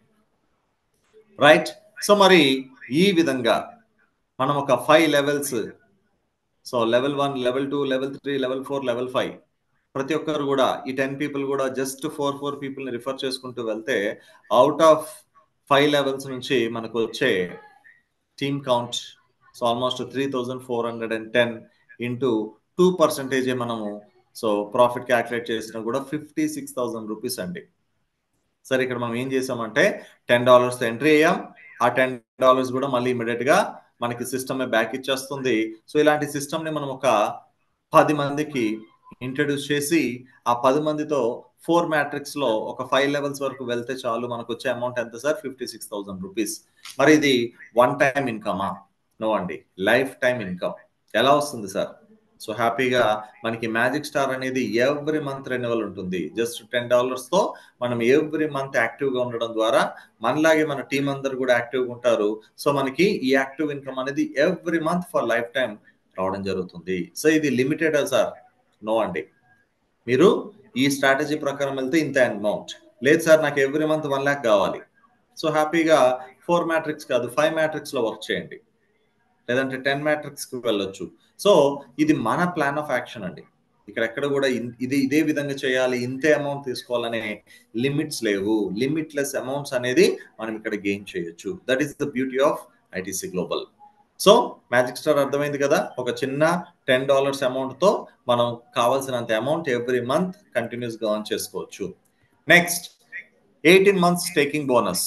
రైట్ సో మరి ఈ విధంగా మనం ఒక five levels so level one level two level three level four level five ప్రతి ఒక్కరు కూడా ఈ టెన్ పీపుల్ కూడా జస్ట్ ఫోర్ ఫోర్ పీపుల్ ని రిఫర్ చేసుకుంటూ వెళ్తే అవుట్ ఆఫ్ ఫైవ్ లెవెల్స్ నుంచి మనకు వచ్చే team count so almost three thousand four hundred and ten into two పర్సెంటేజే మనము సో ప్రాఫిట్ క్యాల్కులేట్ చేసినా కూడా ఫిఫ్టీ సిక్స్ థౌసండ్ రూపీస్ అండి సరే ఇక్కడ మనం ఏం చేసామంటే టెన్ డాలర్స్ ఎంట్రీ అయ్యాం ఆ టెన్ డాలర్స్ కూడా మళ్ళీ ఇమీడియట్ గా మనకి సిస్టమ్ బ్యాక్ ఇచ్చేస్తుంది సో ఇలాంటి సిస్టమ్ ని మనం ఒక పది మందికి ఇంట్రడ్యూస్ చేసి ఆ పది మందితో ఫోర్ మ్యాట్రిక్స్ లో ఒక ఫైవ్ లెవెల్స్ వరకు వెళ్తే చాలు మనకు వచ్చే అమౌంట్ ఎంత sir fifty six thousand rupees మరి ఇది వన్ టైం ఇన్కమా నో అండి లైఫ్ టైం ఇన్కమ్ ఎలా వస్తుంది సార్ సో హ్యాపీగా మనకి మ్యాజిక్ స్టార్ అనేది ఎవ్రీ మంత్ రెన్యువల్ ఉంటుంది జస్ట్ టెన్ డాలర్స్ తో మనం ఎవ్రీ మంత్ యాక్టివ్ గా ఉండడం ద్వారా మనలాగే మన టీం అందరు కూడా యాక్టివ్ గా ఉంటారు సో మనకి ఈ యాక్టివ్ ఇన్కమ్ అనేది every month for lifetime రావడం జరుగుతుంది సో ఇది లిమిటెడ్ సార్ నో అండి మీరు ఈ స్ట్రాటజీ ప్రకారం వెళ్తే ఇంత అమౌంట్ లేదు సార్ నాకు ఎవ్రీ మంత్ వన్ ల్యాక్ కావాలి సో హ్యాపీగా ఫోర్ మ్యాట్రిక్స్ కాదు ఫైవ్ మ్యాట్రిక్స్ లో వర్క్ చేయండి లేదంటే టెన్ మ్యాట్రిక్స్ కి వెళ్ళొచ్చు సో ఇది మన ప్లాన్ ఆఫ్ యాక్షన్ అండి ఇక్కడ ఎక్కడ కూడా ఇన్- ఇది ఇదే విధంగా చేయాలి ఇంతే అమౌంట్ తీసుకోవాలనే లిమిట్స్ లేవు లిమిట్లెస్ అమౌంట్స్ అనేది మనం ఇక్కడ గెయిన్ చేయొచ్చు that is the beauty of ITC global so magic star అర్థమైంది కదా ఒక చిన్న టెన్ డాలర్స్ అమౌంట్ తో మనం కావాల్సినంత అమౌంట్ ఎవ్రీ మంత్ కంటిన్యూస్ గా ఆన్ చేసుకోవచ్చు next eighteen months taking bonus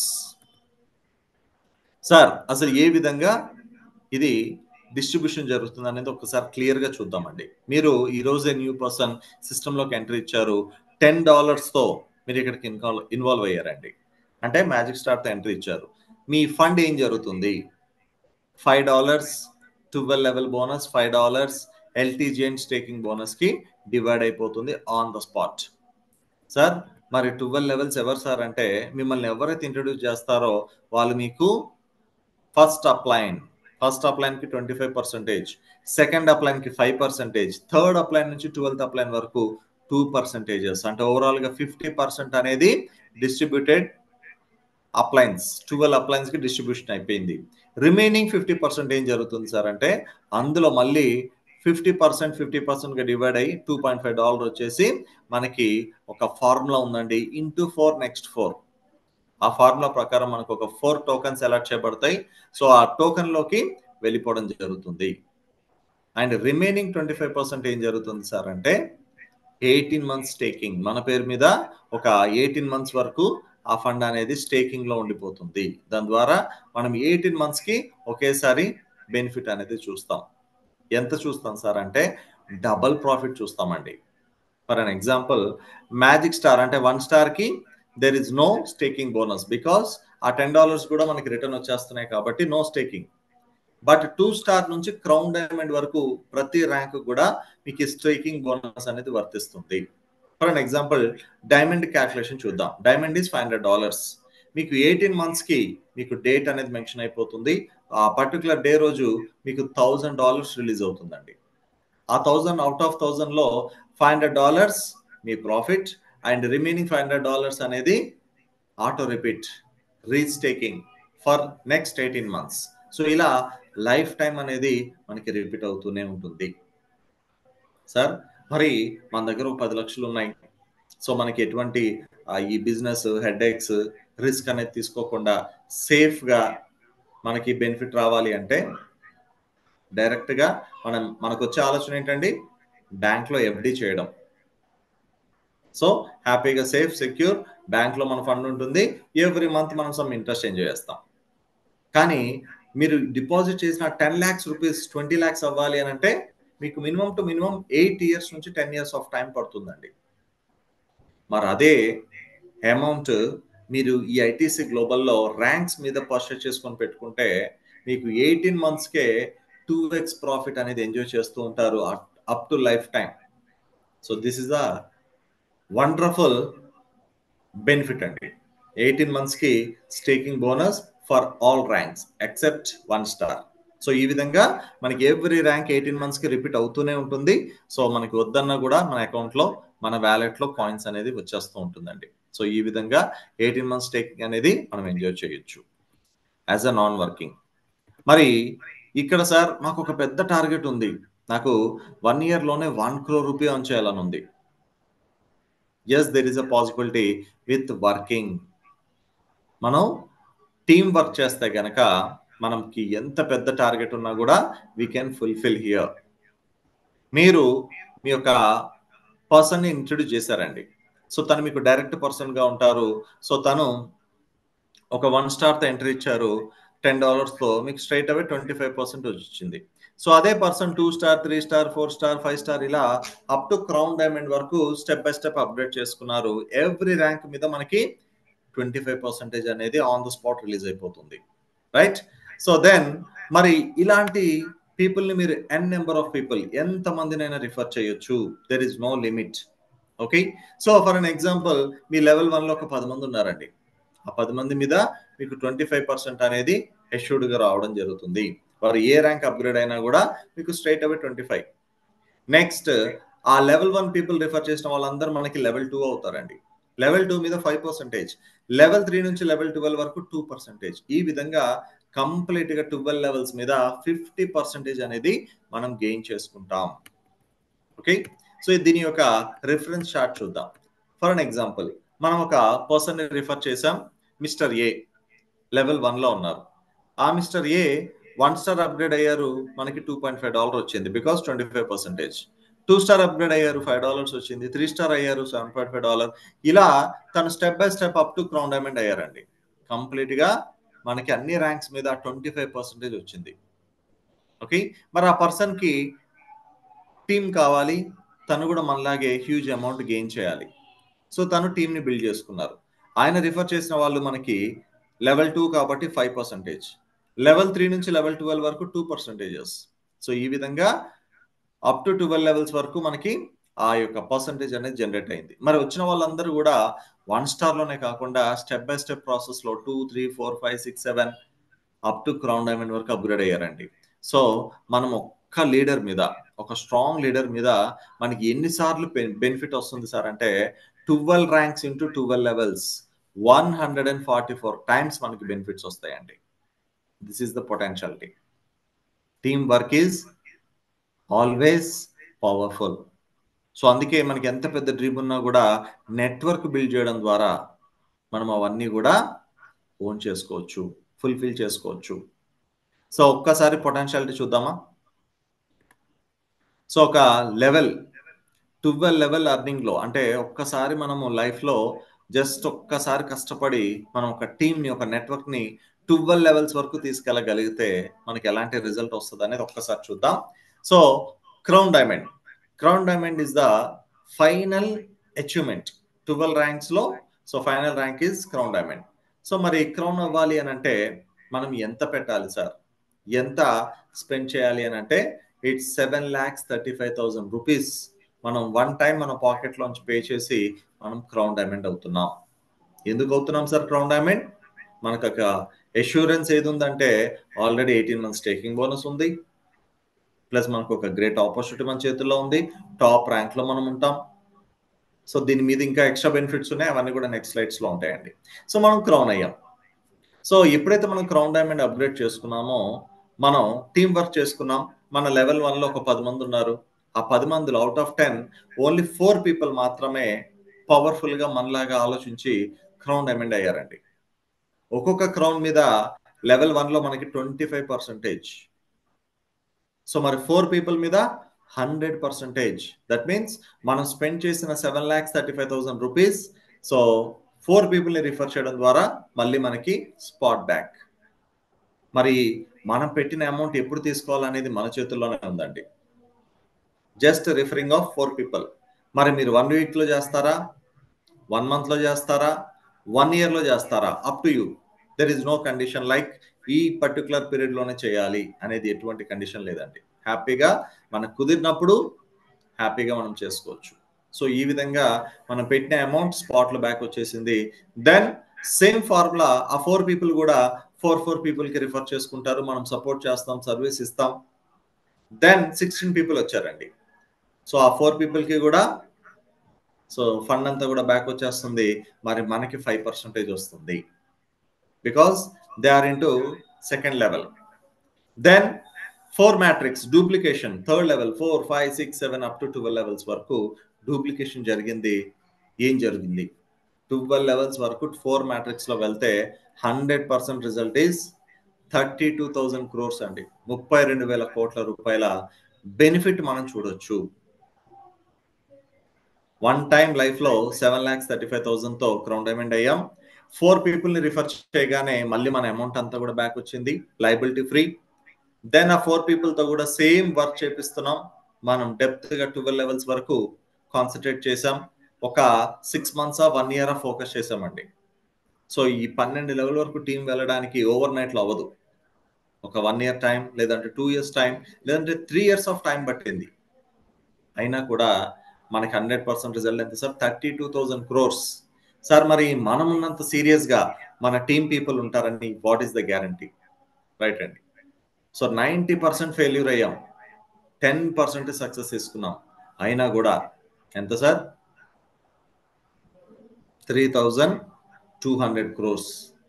sir అసలు ఏ విధంగా ఇది డిస్ట్రిబ్యూషన్ జరుగుతుంది అనేది ఒకసారి క్లియర్ గా చూద్దామండి మీరు ఈ రోజే న్యూ పర్సన్ సిస్టమ్ లోకి ఎంట్రీ ఇచ్చారు టెన్ డాలర్స్ తో మీరు ఇక్కడికి ఇన్వాల్వ్ ఇన్వాల్వ్ అయ్యారండి అంటే మ్యాజిక్ స్టార్ తో ఎంట్రీ ఇచ్చారు మీ ఫండ్ ఏం జరుగుతుంది five dollars twelve level bonus five dollars LTG and staking bonus కి డివైడ్ అయిపోతుంది ఆన్ ద స్పాట్ సార్ మరి ట్వెల్వ్ లెవెల్స్ ఎవరు సార్ అంటే మిమ్మల్ని ఎవరైతే ఇంట్రడ్యూస్ చేస్తారో వాళ్ళు మీకు ఫస్ట్ అప్లైన్ ఫస్ట్ అప్లైన్ కి twenty five percentage second upline కి ఫైవ్ పర్సెంటేజ్ థర్డ్ అప్లైన్ నుంచి ట్వెల్త్ అప్లైన్ వరకు టూ పర్సెంటేజెస్ అంటే ఓవరాల్ గా ఫిఫ్టీ పర్సెంట్ అనేది డిస్ట్రిబ్యూటెడ్ అప్లైన్స్ ట్వెల్వ్ అప్లైన్స్ కి డిస్ట్రిబ్యూషన్ అయిపోయింది రిమైనింగ్ ఫిఫ్టీ పర్సెంట్ ఏం జరుగుతుంది సార్ అంటే అందులో మళ్ళీ ఫిఫ్టీ పర్సెంట్ ఫిఫ్టీ పర్సెంట్ గా డివైడ్ అయ్యి టూ పాయింట్ ఫైవ్ డాలర్ వచ్చేసి మనకి ఒక ఫార్ములా ఉందండి ఇంటూ ఫోర్ నెక్స్ట్ ఫోర్ ఆ ఫార్ములా ప్రకారం మనకు ఒక ఫోర్ టోకన్స్ అలాట్ చేయబడతాయి సో ఆ టోకన్ లోకి వెళ్ళిపోవడం జరుగుతుంది and remaining twenty five percent ఏం జరుగుతుంది సార్ అంటే ఎయిటీన్ మంత్స్ స్టేకింగ్ మన పేరు మీద ఒక ఎయిటీన్ మంత్స్ వరకు ఆ ఫండ్ అనేది స్టేకింగ్ లో ఉండిపోతుంది దాని ద్వారా మనం ఎయిటీన్ మంత్స్ కి ఒకేసారి బెనిఫిట్ అనేది చూస్తాం ఎంత చూస్తాం సార్ అంటే డబల్ ప్రాఫిట్ చూస్తామండి for an example magic star అంటే వన్ స్టార్ కి there is no staking bonus because ఆ టెన్ డాలర్స్ కూడా మనకి రిటర్న్ వచ్చేస్తున్నాయి కాబట్టి no staking but two star నుంచి క్రౌన్ డైమండ్ వరకు ప్రతి ర్యాంక్ కూడా మీకు స్టేకింగ్ బోనస్ అనేది వర్తిస్తుంది for an example diamond calculation చూద్దాం diamond is five hundred dollars మీకు ఎయిటీన్ మంత్స్ కి మీకు డేట్ అనేది మెన్షన్ అయిపోతుంది ఆ పర్టికులర్ డే రోజు మీకు థౌజండ్ డాలర్స్ రిలీజ్ అవుతుందండి ఆ థౌజండ్ అవుట్ ఆఫ్ థౌజండ్ లో ఫైవ్ హండ్రెడ్ డాలర్స్ మీ profit and remaining five hundred dollars అనేది auto repeat restaking for next eighteen months so ఇలా లైఫ్ టైం అనేది మనకి రిపీట్ అవుతూనే ఉంటుంది సార్ మరి మన దగ్గర ఒక పది లక్షలు ఉన్నాయి సో మనకి ఎటువంటి ఆ, ఈ బిజినెస్ హెడ్ఏక్స్ రిస్క్ అనేది తీసుకోకుండా సేఫ్ గా మనకి బెనిఫిట్ రావాలి అంటే డైరెక్ట్ గా మనం మనకు వచ్చే ఆలోచన ఏంటండి బ్యాంక్ లో ఎఫ్డి చేయడం సో హ్యాపీగా సేఫ్ సెక్యూర్ బ్యాంక్ లో మన ఫండ్ ఉంటుంది ఎవ్రీ మంత్ మనం సమ్ ఇంట్రెస్ట్ ఎంజాయ్ చేస్తాం కానీ మీరు డిపాజిట్ చేసిన ten lakhs rupees twenty lakhs అవ్వాలి అని అంటే మీకు minimum to minimum eight years నుంచి టెన్ ఇయర్స్ ఆఫ్ టైం పడుతుందండి మరి అదే అమౌంట్ మీరు ఈ ఐటీసీ గ్లోబల్లో ర్యాంక్స్ మీద పర్చేస్ చేసుకొని పెట్టుకుంటే మీకు ఎయిటీన్ మంత్స్కే టూ ఎక్స్ ప్రాఫిట్ అనేది ఎంజాయ్ చేస్తూ ఉంటారు up to life time so this is the wonderful benefit అండి ఎయిటీన్ మంత్స్కి staking bonus for all ranks except one star so ఈ విధంగా మనకి ఎవ్రీ ర్యాంక్ ఎయిటీన్ మంత్స్కి రిపీట్ అవుతూనే ఉంటుంది సో మనకి వద్దన్నా కూడా మన అకౌంట్లో మన వ్యాలెట్లో కాయిన్స్ అనేది వచ్చేస్తూ ఉంటుందండి సో ఈ విధంగా ఎయిటీన్ మంత్స్ టేకింగ్ అనేది మనం ఎంజాయ్ చేయొచ్చు యాజ్ అ నాన్ వర్కింగ్ మరి ఇక్కడ సార్ మాకు ఒక పెద్ద టార్గెట్ ఉంది నాకు వన్ ఇయర్లోనే వన్ క్రోర్ రూపీ ఆన్ చేయాలని ఉంది yes there is a possibility with working మనం టీం వర్క్ చేస్తే గనక మనకి ఎంత పెద్ద టార్గెట్ ఉన్నా కూడా వీ కెన్ ఫుల్ఫిల్ హియర్ మీరు మీ యొక్క పర్సన్ని ఇంట్రడ్యూస్ చేశారండి సో తను మీకు డైరెక్ట్ పర్సన్గా ఉంటారు సో తను ఒక వన్ స్టార్తో ఎంట్రీ ఇచ్చారు టెన్ డాలర్స్తో మీకు straight away twenty five percent వచ్చింది సో అదే person two star three star four star five star ఇలా అప్ టు క్రౌన్ డైమండ్ వరకు స్టెప్ బై స్టెప్ అప్డేట్ చేసుకున్నారు ఎవ్రీ ర్యాంక్ మీద మనకి ట్వంటీ ఫైవ్ పర్సెంటేజ్ అనేది ఆన్ ద స్పాట్ రిలీజ్ అయిపోతుంది right so then మరి ఇలాంటి పీపుల్ని మీరు ఎన్ నెంబర్ ఆఫ్ పీపుల్ ఎంత మందినైనా రిఫర్ చేయొచ్చు there is no limit okay so for an example మీ లెవెల్ వన్లో ఒక పది మంది ఉన్నారండి ఆ పది మంది మీద మీకు ట్వంటీ ఫైవ్ పర్సెంట్ అనేది ఎష్యూడ్గా రావడం జరుగుతుంది వారు ఏ ర్యాంక్ అప్గ్రేడ్ అయినా కూడా మీకు straight away twenty five next ఆ లెవెల్ వన్ పీపుల్ రిఫర్ చేసిన వాళ్ళందరూ మనకి లెవెల్ టూ అవుతారండి లెవెల్ టూ మీద ఫైవ్ పర్సెంటేజ్ లెవెల్ త్రీ నుంచి లెవెల్ ట్వెల్వ్ వరకు టూ పర్సెంటేజ్ ఈ విధంగా కంప్లీట్ గా ట్వెల్వ్ లెవెల్స్ మీద ఫిఫ్టీ పర్సెంటేజ్ అనేది మనం గెయిన్ చేసుకుంటాం ఓకే సో దీని యొక్క రిఫరెన్స్ చార్ట్ చూద్దాం ఫర్ అన్ ఎగ్జాంపుల్ మనం ఒక పర్సన్ రిఫర్ చేసాం మిస్టర్ ఏ లెవెల్ వన్ లో ఉన్నారు ఆ మిస్టర్ ఏ వన్ స్టార్ అప్గ్రేడ్ అయ్యారు మనకి టూ పాయింట్ ఫైవ్ డాలర్ వచ్చింది because twenty five percentage two star upgrade అయ్యారు ఫైవ్ డాలర్స్ వచ్చింది త్రీ స్టార్ అయ్యారు సెవెన్ పాయింట్ ఫైవ్ డాలర్ ఇలా తను step by step up to crown diamond అయ్యారండి కంప్లీట్ గా మనకి అన్ని ర్యాంక్స్ మీద ట్వంటీ ఫైవ్ పర్సెంటేజ్ వచ్చింది ఓకే మరి ఆ పర్సన్ కి టీం కావాలి తను కూడా మనలాగే హ్యూజ్ అమౌంట్ గెయిన్ చేయాలి సో తను టీంని బిల్డ్ చేసుకున్నారు ఆయన రిఫర్ చేసిన వాళ్ళు మనకి లెవెల్ టూ కాబట్టి ఫైవ్ పర్సెంటేజ్ లెవెల్ త్రీ నుంచి లెవెల్ ట్వెల్వ్ వరకు టూ పర్సెంటేజెస్ సో ఈ విధంగా అప్ టు ట్వెల్వ్ లెవెల్స్ వరకు మనకి ఆ యొక్క పర్సంటేజ్ అనేది జనరేట్ అయింది మరి వచ్చిన వాళ్ళందరూ కూడా వన్ స్టార్ లోనే కాకుండా స్టెప్ బై స్టెప్ ప్రాసెస్ లో two three four five six seven up to crown diamond వరకు అప్గ్రేడ్ అయ్యారండి సో మనం ఒక్క లీడర్ మీద ఒక స్ట్రాంగ్ లీడర్ మీద మనకి ఎన్నిసార్లు బెనిఫిట్ వస్తుంది సార్ అంటే twelve ranks into twelve levels one hundred and forty four times మనకి బెనిఫిట్స్ వస్తాయండి this is the potentiality team work is always powerful so అందుకే మనకి ఎంత పెద్ద డ్రీమ్ ఉన్నా కూడా నెట్వర్క్ బిల్డ్ చేయడం ద్వారా మనం అవన్నీ కూడా ఓన్ చేసుకోవచ్చు ఫుల్ఫిల్ చేసుకోవచ్చు సో ఒక్కసారి పొటెన్షియాలిటీ చూద్దామా సో ఒక లెవెల్ ట్వెల్వ్ లెవెల్ అర్నింగ్ లో అంటే ఒక్కసారి మనము లైఫ్ లో జస్ట్ ఒక్కసారి కష్టపడి మనం ఒక టీమ్ ని ఒక నెట్వర్క్ ని ట్వెల్వ్ లెవెల్స్ వరకు తీసుకెళ్ళగలిగితే మనకి ఎలాంటి రిజల్ట్ వస్తుంది అనేది ఒక్కసారి చూద్దాం so crown diamond crown diamond is the final achievement twelve ranks లో so final rank is crown diamond so మరి క్రౌన్ అవ్వాలి అని అంటే మనం ఎంత పెట్టాలి సార్ ఎంత స్పెండ్ చేయాలి అని అంటే it's seven lakhs thirty five thousand rupees మనం వన్ టైం మన పాకెట్ లోంచి పే చేసి మనం క్రౌన్ డైమండ్ అవుతున్నాం ఎందుకు అవుతున్నాం సార్ క్రౌన్ డైమండ్ మనకు ఒక ఎష్యూరెన్స్ ఏది ఉందంటే already eighteen months taking bonus ఉంది ప్లస్ మనకు ఒక గ్రేట్ ఆపర్చునిటీ మన చేతుల్లో ఉంది టాప్ ర్యాంక్ లో మనం ఉంటాం సో దీని మీద ఇంకా ఎక్స్ట్రా బెనిఫిట్స్ ఉన్నాయి అవన్నీ కూడా నెక్స్ట్ స్లైడ్స్ లో ఉంటాయండి సో మనం క్రౌన్ అయ్యాం సో ఎప్పుడైతే మనం క్రౌన్ డైమండ్ అప్గ్రేడ్ చేసుకున్నామో మనం టీం వర్క్ చేసుకున్నాం మన లెవెల్ వన్ లో ఒక పది మంది ఉన్నారు ఆ పది మందిలో out of ten only four people మాత్రమే పవర్ఫుల్ గా మనలాగా ఆలోచించి క్రౌన్ డైమండ్ అయ్యారండి ఒక్కొక్క క్రౌన్ మీద లెవెల్ వన్ లో మనకి ట్వంటీ ఫైవ్ పర్సెంటేజ్ సో మరి ఫోర్ పీపుల్ మీద హండ్రెడ్ పర్సెంటేజ్ దట్ మీన్స్ మనం స్పెండ్ చేసిన seven lakhs thirty five thousand rupees so four పీపుల్ని రిఫర్ చేయడం ద్వారా మళ్ళీ మనకి స్పాట్ బ్యాక్ మరి మనం పెట్టిన అమౌంట్ ఎప్పుడు తీసుకోవాలనేది మన చేతుల్లోనే ఉందండి just referring of four people మరి మీరు వన్ వీక్లో చేస్తారా వన్ మంత్లో చేస్తారా వన్ ఇయర్లో చేస్తారా up to you there is no condition like ఈ పర్టికులర్ పీరియడ్లోనే చేయాలి అనేది ఎటువంటి కండిషన్ లేదండి హ్యాపీగా మనకు కుదిరినప్పుడు హ్యాపీగా మనం చేసుకోవచ్చు సో ఈ విధంగా మనం పెట్టిన అమౌంట్ స్పాట్లో బ్యాక్ వచ్చేసింది దెన్ సేమ్ ఫార్ములా ఆ ఫోర్ పీపుల్ కూడా ఫోర్ ఫోర్ పీపుల్కి రిఫర్ చేసుకుంటారు మనం సపోర్ట్ చేస్తాం సర్వీస్ ఇస్తాం దెన్ సిక్స్టీన్ పీపుల్ వచ్చారండి సో ఆ ఫోర్ పీపుల్కి కూడా సో ఫండ్ అంతా కూడా బ్యాక్ వచ్చేస్తుంది మరి మనకి ఫైవ్ పర్సెంటేజ్ వస్తుంది because they are into second level then four matrix duplication third level four five six seven up to twelve levels వరకు డూప్లికేషన్ జరిగింది ఏం జరిగింది ట్వెల్వ్ లెవెల్స్ వరకు ఫోర్ మ్యాట్రిక్స్ లో వెళ్తే hundred percent result is thirty two thousand crores అండి ముప్పై రెండు వేల కోట్ల రూపాయల బెనిఫిట్ మనం చూడొచ్చు వన్ టైం లైఫ్ లో seven lakhs thirty five thousand తో క్రౌన్ డైమండ్ అయ్యాం ఫోర్ పీపుల్ ని రిఫర్ చేయగానే మళ్ళీ మన అమౌంట్ అంతా కూడా బ్యాక్ వచ్చింది లైబిలిటీ ఫ్రీ దెన్ ఆ ఫోర్ పీపుల్ తో కూడా సేమ్ వర్క్ చేపిస్తున్నాం మనం డెప్త్ గా ట్వెల్వ్ లెవెల్స్ వరకు కాన్సన్ట్రేట్ చేసాం ఒక six months one year focus చేసామండి సో ఈ పన్నెండు లెవెల్ వరకు టీం వెళ్ళడానికి ఓవర్ నైట్ లో అవ్వదు ఒక వన్ ఇయర్ టైం లేదంటే టూ ఇయర్స్ టైం లేదంటే త్రీ ఇయర్స్ ఆఫ్ టైం పట్టింది అయినా కూడా మనకి హండ్రెడ్ పర్సెంట్ రిజల్ట్ ఎంత sir thirty two thousand crores sir మరి మనం ఉన్నంత సీరియస్ గా మన టీం పీపుల్ ఉంటారని what is the guarantee right అండి సో నైంటీ పర్సెంట్ ఫెయిల్యూర్ అయ్యాం టెన్ పర్సెంట్ సక్సెస్ తీసుకున్నాం అయినా కూడా ఎంత sir three thousand two hundred crores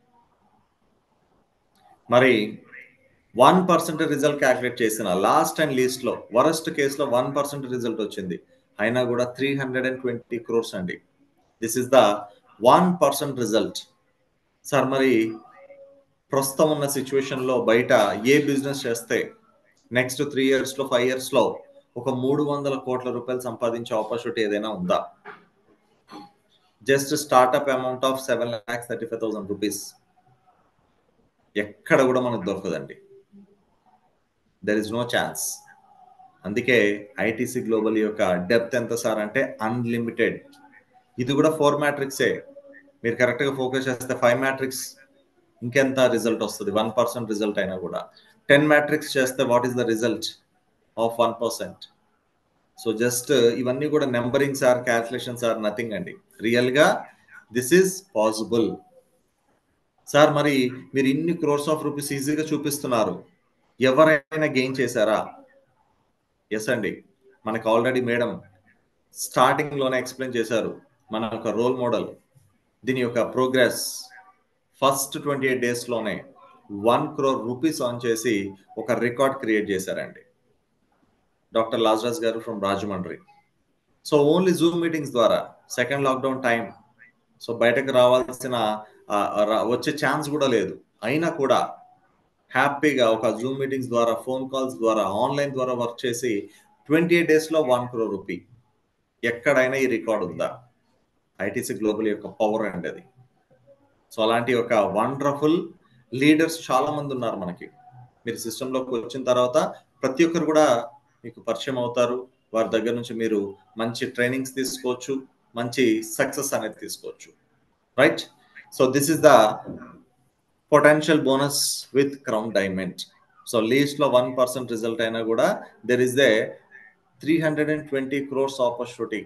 మరి వన్ పర్సెంట్ రిజల్ట్ క్యాల్కులేట్ చేసిన లాస్ట్ అండ్ లీస్ట్ లో వరస్ట్ కేసులో వన్ పర్సెంట్ రిజల్ట్ వచ్చింది అయినా కూడా three hundred and twenty crores అండి this is the one percent result sir మరి ప్రస్తుతం ఉన్న సిచ్యువేషన్ లో బయట ఏ బిజినెస్ చేస్తే నెక్స్ట్ త్రీ ఇయర్స్ లో ఫైవ్ ఇయర్స్ లో ఒక మూడు వందల కోట్ల రూపాయలు సంపాదించే ఆపర్చునిటీ ఏదైనా ఉందా just startup amount of seven lakhs thirty five thousand rupees ఎక్కడ కూడా మనకు దొరకదండి దెర్ ఇస్ నో ఛాన్స్ అందుకే ఐటీసీ గ్లోబల్ యొక్క డెప్త్ ఎంత సార్ అంటే అన్లిమిటెడ్ ఇది కూడా ఫోర్ మ్యాట్రిక్సే మీరు కరెక్ట్గా ఫోకస్ చేస్తే ఫైవ్ మ్యాట్రిక్స్ ఇంకెంత రిజల్ట్ వస్తుంది వన్ పర్సెంట్ రిజల్ట్ అయినా కూడా టెన్ మ్యాట్రిక్స్ చేస్తే what is the result of one percent so just ఇవన్నీ కూడా numberings or calculations or nothing అండి రియల్గా దిస్ ఈజ్ పాసిబుల్ సార్ మరి మీరు ఇన్ని క్రోర్స్ ఆఫ్ రూపీస్ ఈజీగా చూపిస్తున్నారు ఎవరైనా గెయిన్ చేశారా ఎస్ అండి మనకు ఆల్రెడీ మేడం స్టార్టింగ్ లోనే ఎక్స్ప్లెయిన్ చేశారు మన యొక్క రోల్ మోడల్ దీని యొక్క progress first twenty eight days లోనే వన్ క్రోర్ రూపీస్ ఆన్ చేసి ఒక రికార్డ్ క్రియేట్ చేశారండి డాక్టర్ లాజరాజ్ గారు from Rajahmundry so only zoom meetings ద్వారా సెకండ్ లాక్డౌన్ టైం సో బయటకు రావాల్సిన వచ్చే ఛాన్స్ కూడా లేదు అయినా కూడా హ్యాపీగా ఒక జూమ్ మీటింగ్స్ ద్వారా ఫోన్ కాల్స్ ద్వారా ఆన్లైన్ ద్వారా వర్క్ చేసి ట్వంటీ ఎయిట్ డేస్లో వన్ క్రో రూపీ ఎక్కడైనా ఈ రికార్డ్ ఉందా ఐటీసీ గ్లోబల్ యొక్క పవర్ అండి అది సో అలాంటి ఒక వండర్ఫుల్ లీడర్స్ చాలా మంది ఉన్నారు మనకి మీరు సిస్టంలోకి వచ్చిన తర్వాత ప్రతి ఒక్కరు కూడా మీకు పరిచయం అవుతారు వారి దగ్గర నుంచి మీరు మంచి ట్రైనింగ్స్ తీసుకోవచ్చు మంచి సక్సెస్ అనేది తీసుకోవచ్చు right so this is the potential bonus with crown diamond so least లో వన్ పర్సెంట్ రిజల్ట్ అయినా కూడా there is the three hundred and twenty crores opportunity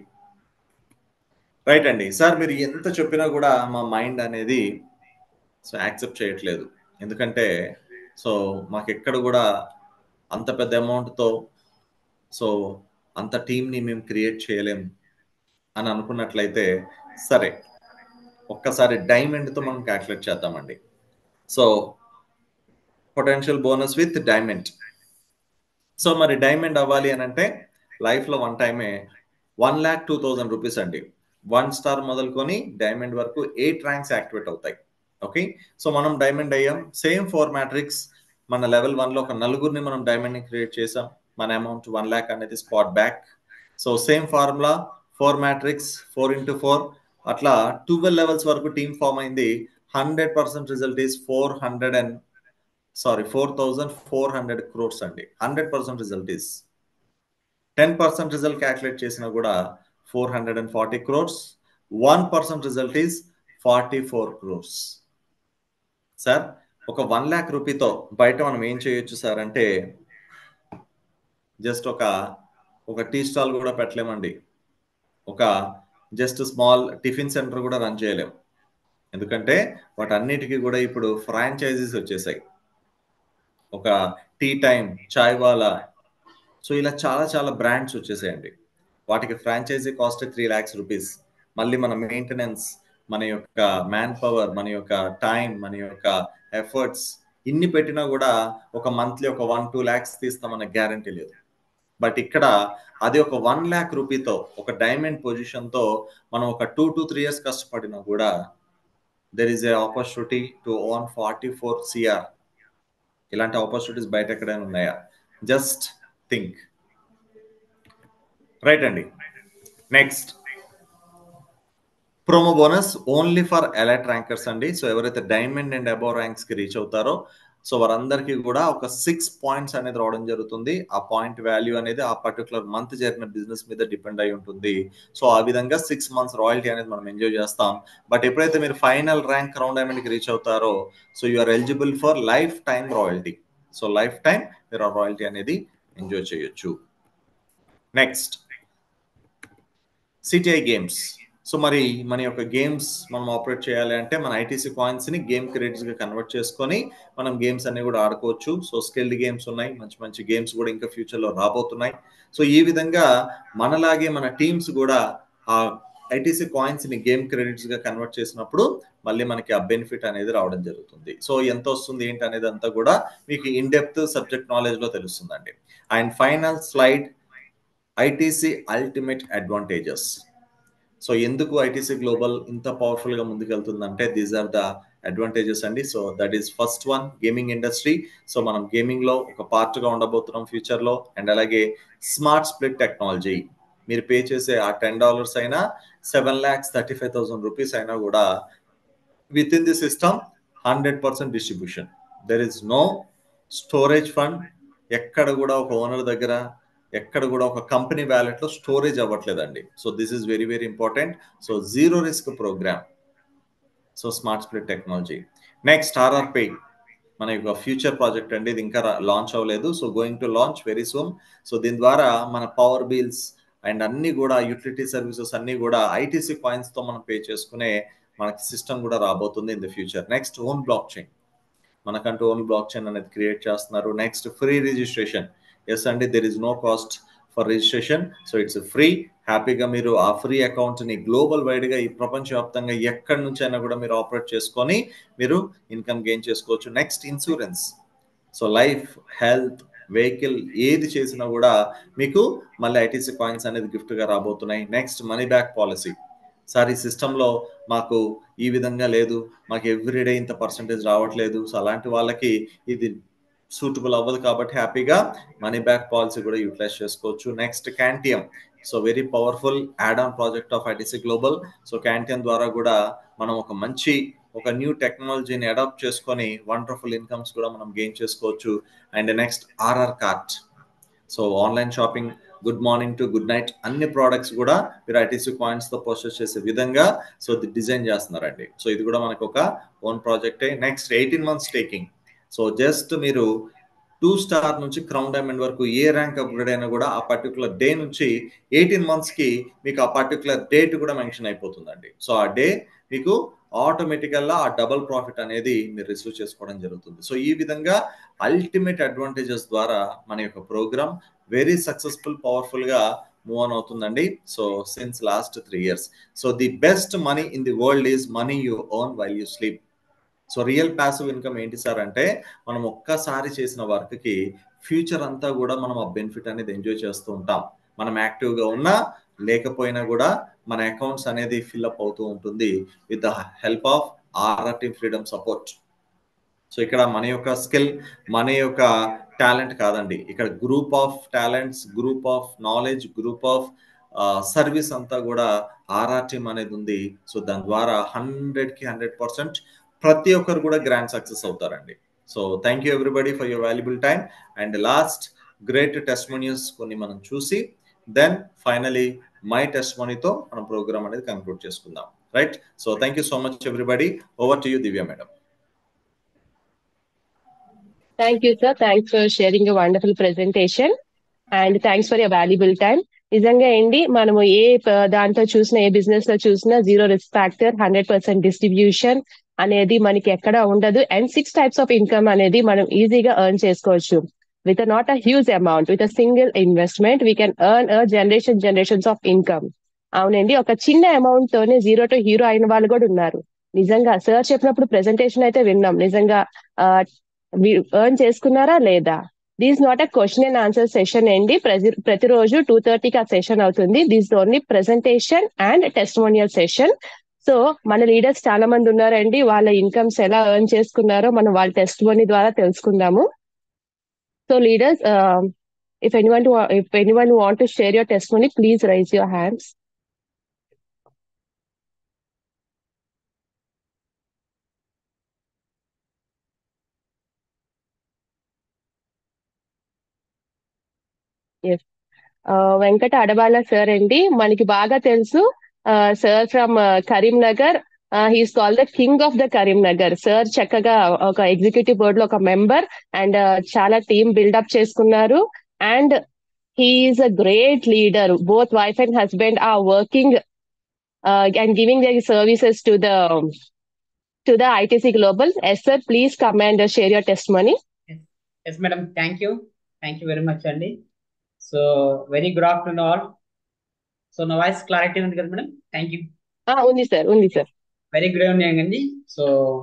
right అండి సార్ మీరు ఎంత చెప్పినా కూడా మా మైండ్ అనేది సో యాక్సెప్ట్ చేయట్లేదు ఎందుకంటే సో మాకు ఎక్కడ కూడా అంత పెద్ద అమౌంట్తో సో అంత టీంని మేము క్రియేట్ చేయలేం అని అనుకున్నట్లయితే సరే ఒక్కసారి డైమండ్తో మనం క్యాల్కులేట్ చేద్దామండి so potential bonus with diamond so మరి డైమండ్ అవ్వాలి అని అంటే లైఫ్లో వన్ టైమే one lakh two thousand rupees అండి వన్ స్టార్ మొదలుకొని డైమండ్ వరకు ఎయిట్ ర్యాంక్స్ యాక్టివేట్ అవుతాయి ఓకే సో మనం డైమండ్ అయ్యాం సేమ్ ఫోర్ మ్యాట్రిక్స్ మన లెవెల్ వన్లో ఒక నలుగురిని మనం డైమండ్ని క్రియేట్ చేసాం మన అమౌంట్ వన్ ల్యాక్ అనేది spot back so same formula four matrix four into four అట్లా ట్వెల్వ్ లెవెల్స్ వరకు టీమ్ ఫామ్ అయింది hundred percent result is four hundred and sorry four thousand four hundred crores అండి hundred percent result is ten percent result calculate చేసినా కూడా four hundred and forty crores one percent result is forty four crores sir ఒక one lakh రూపీతో బయట మనం ఏం చేయొచ్చు sir అంటే జస్ట్ ఒక ఒక టీ స్టాల్ కూడా పెట్టలేమండి ఒక జస్ట్ స్మాల్ టిఫిన్ సెంటర్ కూడా రన్ చేయలేం ఎందుకంటే వాటన్నిటికీ కూడా ఇప్పుడు ఫ్రాంచైజీస్ వచ్చేసాయి ఒక tea time chai wala so ఇలా చాలా చాలా బ్రాండ్స్ వచ్చేసాయండి వాటికి franchise cost three lakhs rupees మళ్ళీ మన మెయింటెనెన్స్ మన యొక్క మ్యాన్ పవర్ మన యొక్క టైం మన యొక్క ఎఫర్ట్స్ ఇన్ని పెట్టినా కూడా ఒక మంత్లీ ఒక వన్ టూ ల్యాక్స్ తీస్తామన్న గ్యారంటీ లేదు బట్ ఇక్కడ అది ఒక వన్ ల్యాక్ రూపీతో ఒక డైమండ్ పొజిషన్తో మనం ఒక టూ టు త్రీ ఇయర్స్ కష్టపడినా కూడా there is a opportunity to own forty four CR ఇలాంటి ఆపర్చునిటీస్ బయట ఎక్కడైనా ఉన్నాయా జస్ట్ థింక్ రైట్ అండి next promo bonus only for elite rankers అండి సో ఎవరైతే డైమండ్ అండ్ అబౌవ్ ర్యాంక్స్ కి రీచ్ అవుతారో సో వారందరికీ కూడా ఒక సిక్స్ పాయింట్స్ అనేది రావడం జరుగుతుంది ఆ పాయింట్ వాల్యూ అనేది ఆ పర్టికులర్ మంత్ జరిగిన బిజినెస్ మీద డిపెండ్ అయి ఉంటుంది సో ఆ విధంగా సిక్స్ మంత్స్ రాయల్టీ అనేది మనం ఎంజాయ్ చేస్తాం బట్ ఎప్పుడైతే మీరు ఫైనల్ ర్యాంక్ రౌండ్ డైమండ్ కి రీచ్ అవుతారో so you are eligible for lifetime royalty so lifetime మీరు ఆ రాయల్టీ అనేది ఎంజాయ్ చేయొచ్చు నెక్స్ట్ సిటిఐ గేమ్స్ సో మరి మన యొక్క గేమ్స్ మనం ఆపరేట్ చేయాలి అంటే మన ఐటీసీ కాయిన్స్ ని గేమ్ క్రెడిట్స్ గా కన్వర్ట్ చేసుకొని మనం గేమ్స్ అన్ని కూడా ఆడుకోవచ్చు సో స్కిల్డ్ గేమ్స్ ఉన్నాయి మంచి మంచి గేమ్స్ కూడా ఇంకా ఫ్యూచర్ లో రాబోతున్నాయి సో ఈ విధంగా మనలాగే మన టీమ్స్ కూడా ఆ ఐటీసీ కాయిన్స్ ని గేమ్ క్రెడిట్స్ గా కన్వర్ట్ చేసినప్పుడు మళ్ళీ మనకి ఆ బెనిఫిట్ అనేది రావడం జరుగుతుంది సో ఎంత వస్తుంది ఏంటి అనేది అంతా కూడా మీకు ఇన్ డెప్త్ సబ్జెక్ట్ నాలెడ్జ్ లో తెలుస్తుందండి and final slide ITC ultimate advantages so ఎందుకు ఐటీసీ గ్లోబల్ ఇంత పవర్ఫుల్ గా ముందుకెళ్తుందంటే దీస్ ఆర్ ద అడ్వాంటేజెస్ అండి so that is first one gaming industry so మనం గేమింగ్ లో ఒక పార్ట్ గా ఉండబోతున్నాం ఫ్యూచర్ లో అండ్ అలాగే స్మార్ట్ స్ప్లిట్ టెక్నాలజీ మీరు పే చేసే ఆ టెన్ డాలర్స్ అయినా seven lakhs thirty five thousand rupees అయినా కూడా within the system hundred percent distribution there is no storage fund ఎక్కడ కూడా ఒక ఓనర్ దగ్గర ఎక్కడ కూడా ఒక కంపెనీ వ్యాలెట్ లో స్టోరేజ్ అవ్వట్లేదండి so this is very very important so zero risk program so smart split technology next RR pay మన యొక్క ఫ్యూచర్ ప్రాజెక్ట్ అండి ఇది ఇంకా లాంచ్ అవ్వలేదు so going to launch very soon so దీని ద్వారా మన పవర్ బిల్స్ అండ్ అన్ని కూడా యూటిలిటీ సర్వీసెస్ అన్ని కూడా ఐటీసీ కాయిన్స్ తో మనం పే చేసుకునే మనకి సిస్టమ్ కూడా రాబోతుంది in the future next own blockchain మనకంటూ ఓన్ బ్లాక్ చైన్ అనేది క్రియేట్ చేస్తున్నారు నెక్స్ట్ ఫ్రీ రిజిస్ట్రేషన్ ఎస్ అండి there is no cost for registration so it's free హ్యాపీగా మీరు ఆ ఫ్రీ అకౌంట్ని గ్లోబల్ వైడ్గా ఈ ప్రపంచవ్యాప్తంగా ఎక్కడి నుంచి అయినా కూడా మీరు ఆపరేట్ చేసుకొని మీరు ఇన్కమ్ గెయిన్ చేసుకోవచ్చు next insurance so life health vehicle ఏది చేసినా కూడా మీకు మళ్ళీ ఐటీసీ కాయిన్స్ అనేది గిఫ్ట్గా రాబోతున్నాయి next money back policy sir ఈ సిస్టంలో మాకు ఈ విధంగా లేదు మాకు ఎవ్రీడే ఇంత పర్సంటేజ్ రావట్లేదు సో అలాంటి వాళ్ళకి ఇది సూటబుల్ అవ్వదు కాబట్టి హ్యాపీగా మనీ బ్యాక్ పాలసీ కూడా యూటిలైజ్ చేసుకోవచ్చు నెక్స్ట్ క్యాంటియం so very powerful add on project of ITC global so క్యాంటియం ద్వారా కూడా మనం ఒక మంచి ఒక న్యూ టెక్నాలజీని అడాప్ట్ చేసుకొని వండర్ఫుల్ ఇన్కమ్స్ కూడా మనం గెయిన్ చేసుకోవచ్చు and next RR cart so online shopping good morning to good night అన్ని ప్రోడక్ట్స్ కూడా మీరు ఐటీసీ కాయిన్స్ తో పర్చేస్ చేసే విధంగా సో ఇది డిజైన్ చేస్తున్నారండి సో ఇది కూడా మనకు ఒక ఓన్ ప్రాజెక్టే next eighteen months taking so just మీరు టూ స్టార్ నుంచి క్రౌన్ డైమండ్ వరకు ఏ ర్యాంక్ అప్గ్రేడ్ అయినా కూడా ఆ పర్టికులర్ డే నుంచి ఎయిటీన్ మంత్స్ కి మీకు ఆ పర్టికులర్ డేట్ కూడా మెన్షన్ అయిపోతుందండి సో ఆ డే మీకు ఆటోమేటికల్గా ఆ డబల్ ప్రాఫిట్ అనేది మీరు రిసీవ్ చేసుకోవడం జరుగుతుంది సో ఈ విధంగా అల్టిమేట్ అడ్వాంటేజెస్ ద్వారా మన యొక్క ప్రోగ్రామ్ వెరీ సక్సెస్ఫుల్ పవర్ఫుల్ గా మూవ్ ఆన్ అవుతుందండి so since last three years so the best money in the world is money you own while you sleep so real passive income ఏంటి sir అంటే మనం ఒక్కసారి చేసిన వర్క్కి ఫ్యూచర్ అంతా కూడా మనం ఆ బెనిఫిట్ అనేది ఎంజాయ్ చేస్తూ ఉంటాం మనం యాక్టివ్గా ఉన్నా లేకపోయినా కూడా మన అకౌంట్స్ అనేది ఫిల్అప్ అవుతూ ఉంటుంది with the help of RRT freedom support so ఇక్కడ మన యొక్క స్కిల్ మన యొక్క టాలెంట్ కాదండి ఇక్కడ group of talents group of knowledge group of service అంతా కూడా ఆర్ఆర్ టీమ్ అనేది ఉంది సో దాని ద్వారా హండ్రెడ్ కి హండ్రెడ్ పర్సెంట్ ప్రతి ఒక్కరు కూడా గ్రాండ్ సక్సెస్ అవుతారండి so thank you everybody for your valuable time and last great testimonials కొన్ని మనం చూసి దెన్ ఫైనలీ మై టెస్ట్ మనీతో మనం ప్రోగ్రామ్ అనేది కంక్లూడ్ చేసుకుందాం right so thank you so much everybody over to you Divya madam Thank you, sir. Thanks for sharing a wonderful presentation. And thanks for your valuable time. నిజంగా ఏంటి మనము ఏ ప- దాంట్లో చూసినా ఏ బిజినెస్ లో చూసినా zero risk factor hundred percent distribution అనేది మనకి ఎక్కడ ఉండదు and six types of income అనేది మనం ఈజీగా ఎర్న్ చేసుకోవచ్చు with not a huge amount with a single investment we can earn a generation generations of income అవునండి ఒక చిన్న అమౌంట్ తోనే జీరో టు హీరో అయిన వాళ్ళు కూడా ఉన్నారు నిజంగా సార్ చెప్పినప్పుడు ప్రెజెంటేషన్ అయితే విన్నాం నిజంగా ఎర్న్ చేసుకున్నారా లేదా this not a question and answer session అండి ప్రతి ప్రతిరోజు టూ థర్టీకి ఆ సెషన్ అవుతుంది this only presentation and testimonial session so మన లీడర్స్ చాలా మంది ఉన్నారండి వాళ్ళ ఇన్కమ్స్ ఎలా ఎర్న్ చేసుకున్నారో మనం వాళ్ళ టెస్టిమోనీ ద్వారా తెలుసుకుందాము so leaders if anyone if anyone want to share your testimony please raise your hands yes Venkata Adabala sir అండి మనకి బాగా తెలుసు sir from Karimnagar he's call the king of the Karimnagar sir చక్కగా ఒక ఎగ్జిక్యూటివ్ బోర్డ్ లో ఒక మెంబర్ అండ్ చాలా టీమ్ బిల్డప్ చేసుకున్నారు and he's a great leader both wife and husband are working and giving the services to the to the ITC global yes sir please come and share your testimony yes madam thank you thank you very much అండి so very good afternoon all so నా voice clarity ఉంది కదా madam thank you ఉంది sir ఉంది sir very good evening అండి so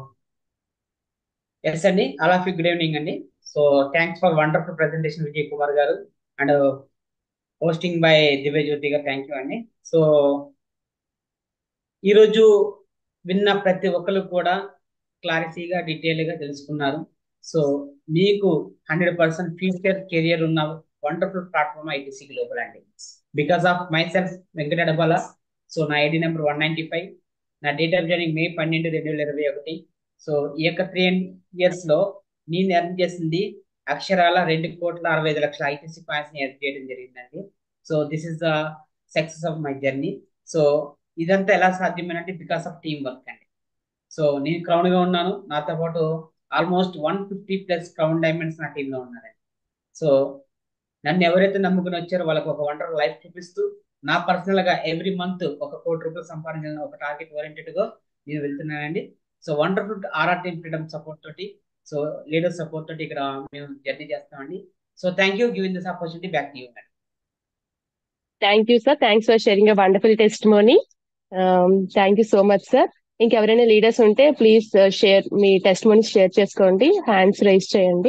yes అండి all of you good evening అండి so thanks for wonderful presentation Vijay Kumar గారు and hosting by Divya Jyoti గారు థ్యాంక్ యూ అండి సో ఈరోజు విన్న ప్రతి ఒక్కరు కూడా క్లారిటీగా డీటెయిల్గా తెలుసుకున్నారు సో మీకు హండ్రెడ్ పర్సెంట్ ఫ్యూచర్ కెరియర్ ఉన్న వండర్ఫుల్ ప్లాట్ఫామ్ ఐటీసీ గ్లోబల్ అండి because of myself Venkata Dabala so నా ID number one ninety five నా డేట్ ఆఫ్ జాయినింగ్ మే పన్నెండు రెండు వేల ఇరవై ఒకటి సో ఈ యొక్క త్రీ ఇయర్స్ లో నేను ఎర్న్ చేసింది అక్షరాల రెండు కోట్ల అరవై ఐదు లక్షల ఐటీసీ పాయింట్స్ ని ఎర్న్ చేయడం జరిగిందండి so this is the success of my journey so ఇదంతా ఎలా సాధ్యమేనంటే బికాస్ ఆఫ్ టీమ్ వర్క్ అండి సో నేను క్రౌన్ గా ఉన్నాను నాతో పాటు almost one fifty plus crown diamonds నా టీంలో ఉన్నారండి సో నన్ను ఎవరైతే నమ్ముకుని వచ్చారో వాళ్ళకి ఒక వండర్ లైఫ్ చూపిస్తూ నా పర్సనల్ గా ఎవ్రీ మంత్ ఒక కోటి రూపాయలు సంపాదించాలని ఒక టార్గెట్ ఓరియంటెడ్ గా నేను వెళ్తున్నానండి so wonderful RR team freedom support తోటి సో లీడర్ సపోర్ట్ తోటి ఇక్కడ మేము జర్నీ చేస్తామండి so thank you giving this opportunity back to you madam thank you sir thanks for sharing a wonderful testimony thank you so much sir ఇంకెవరైనా leaders ఉంటే please share మీ testimony share చేసుకోండి hands raise చేయండి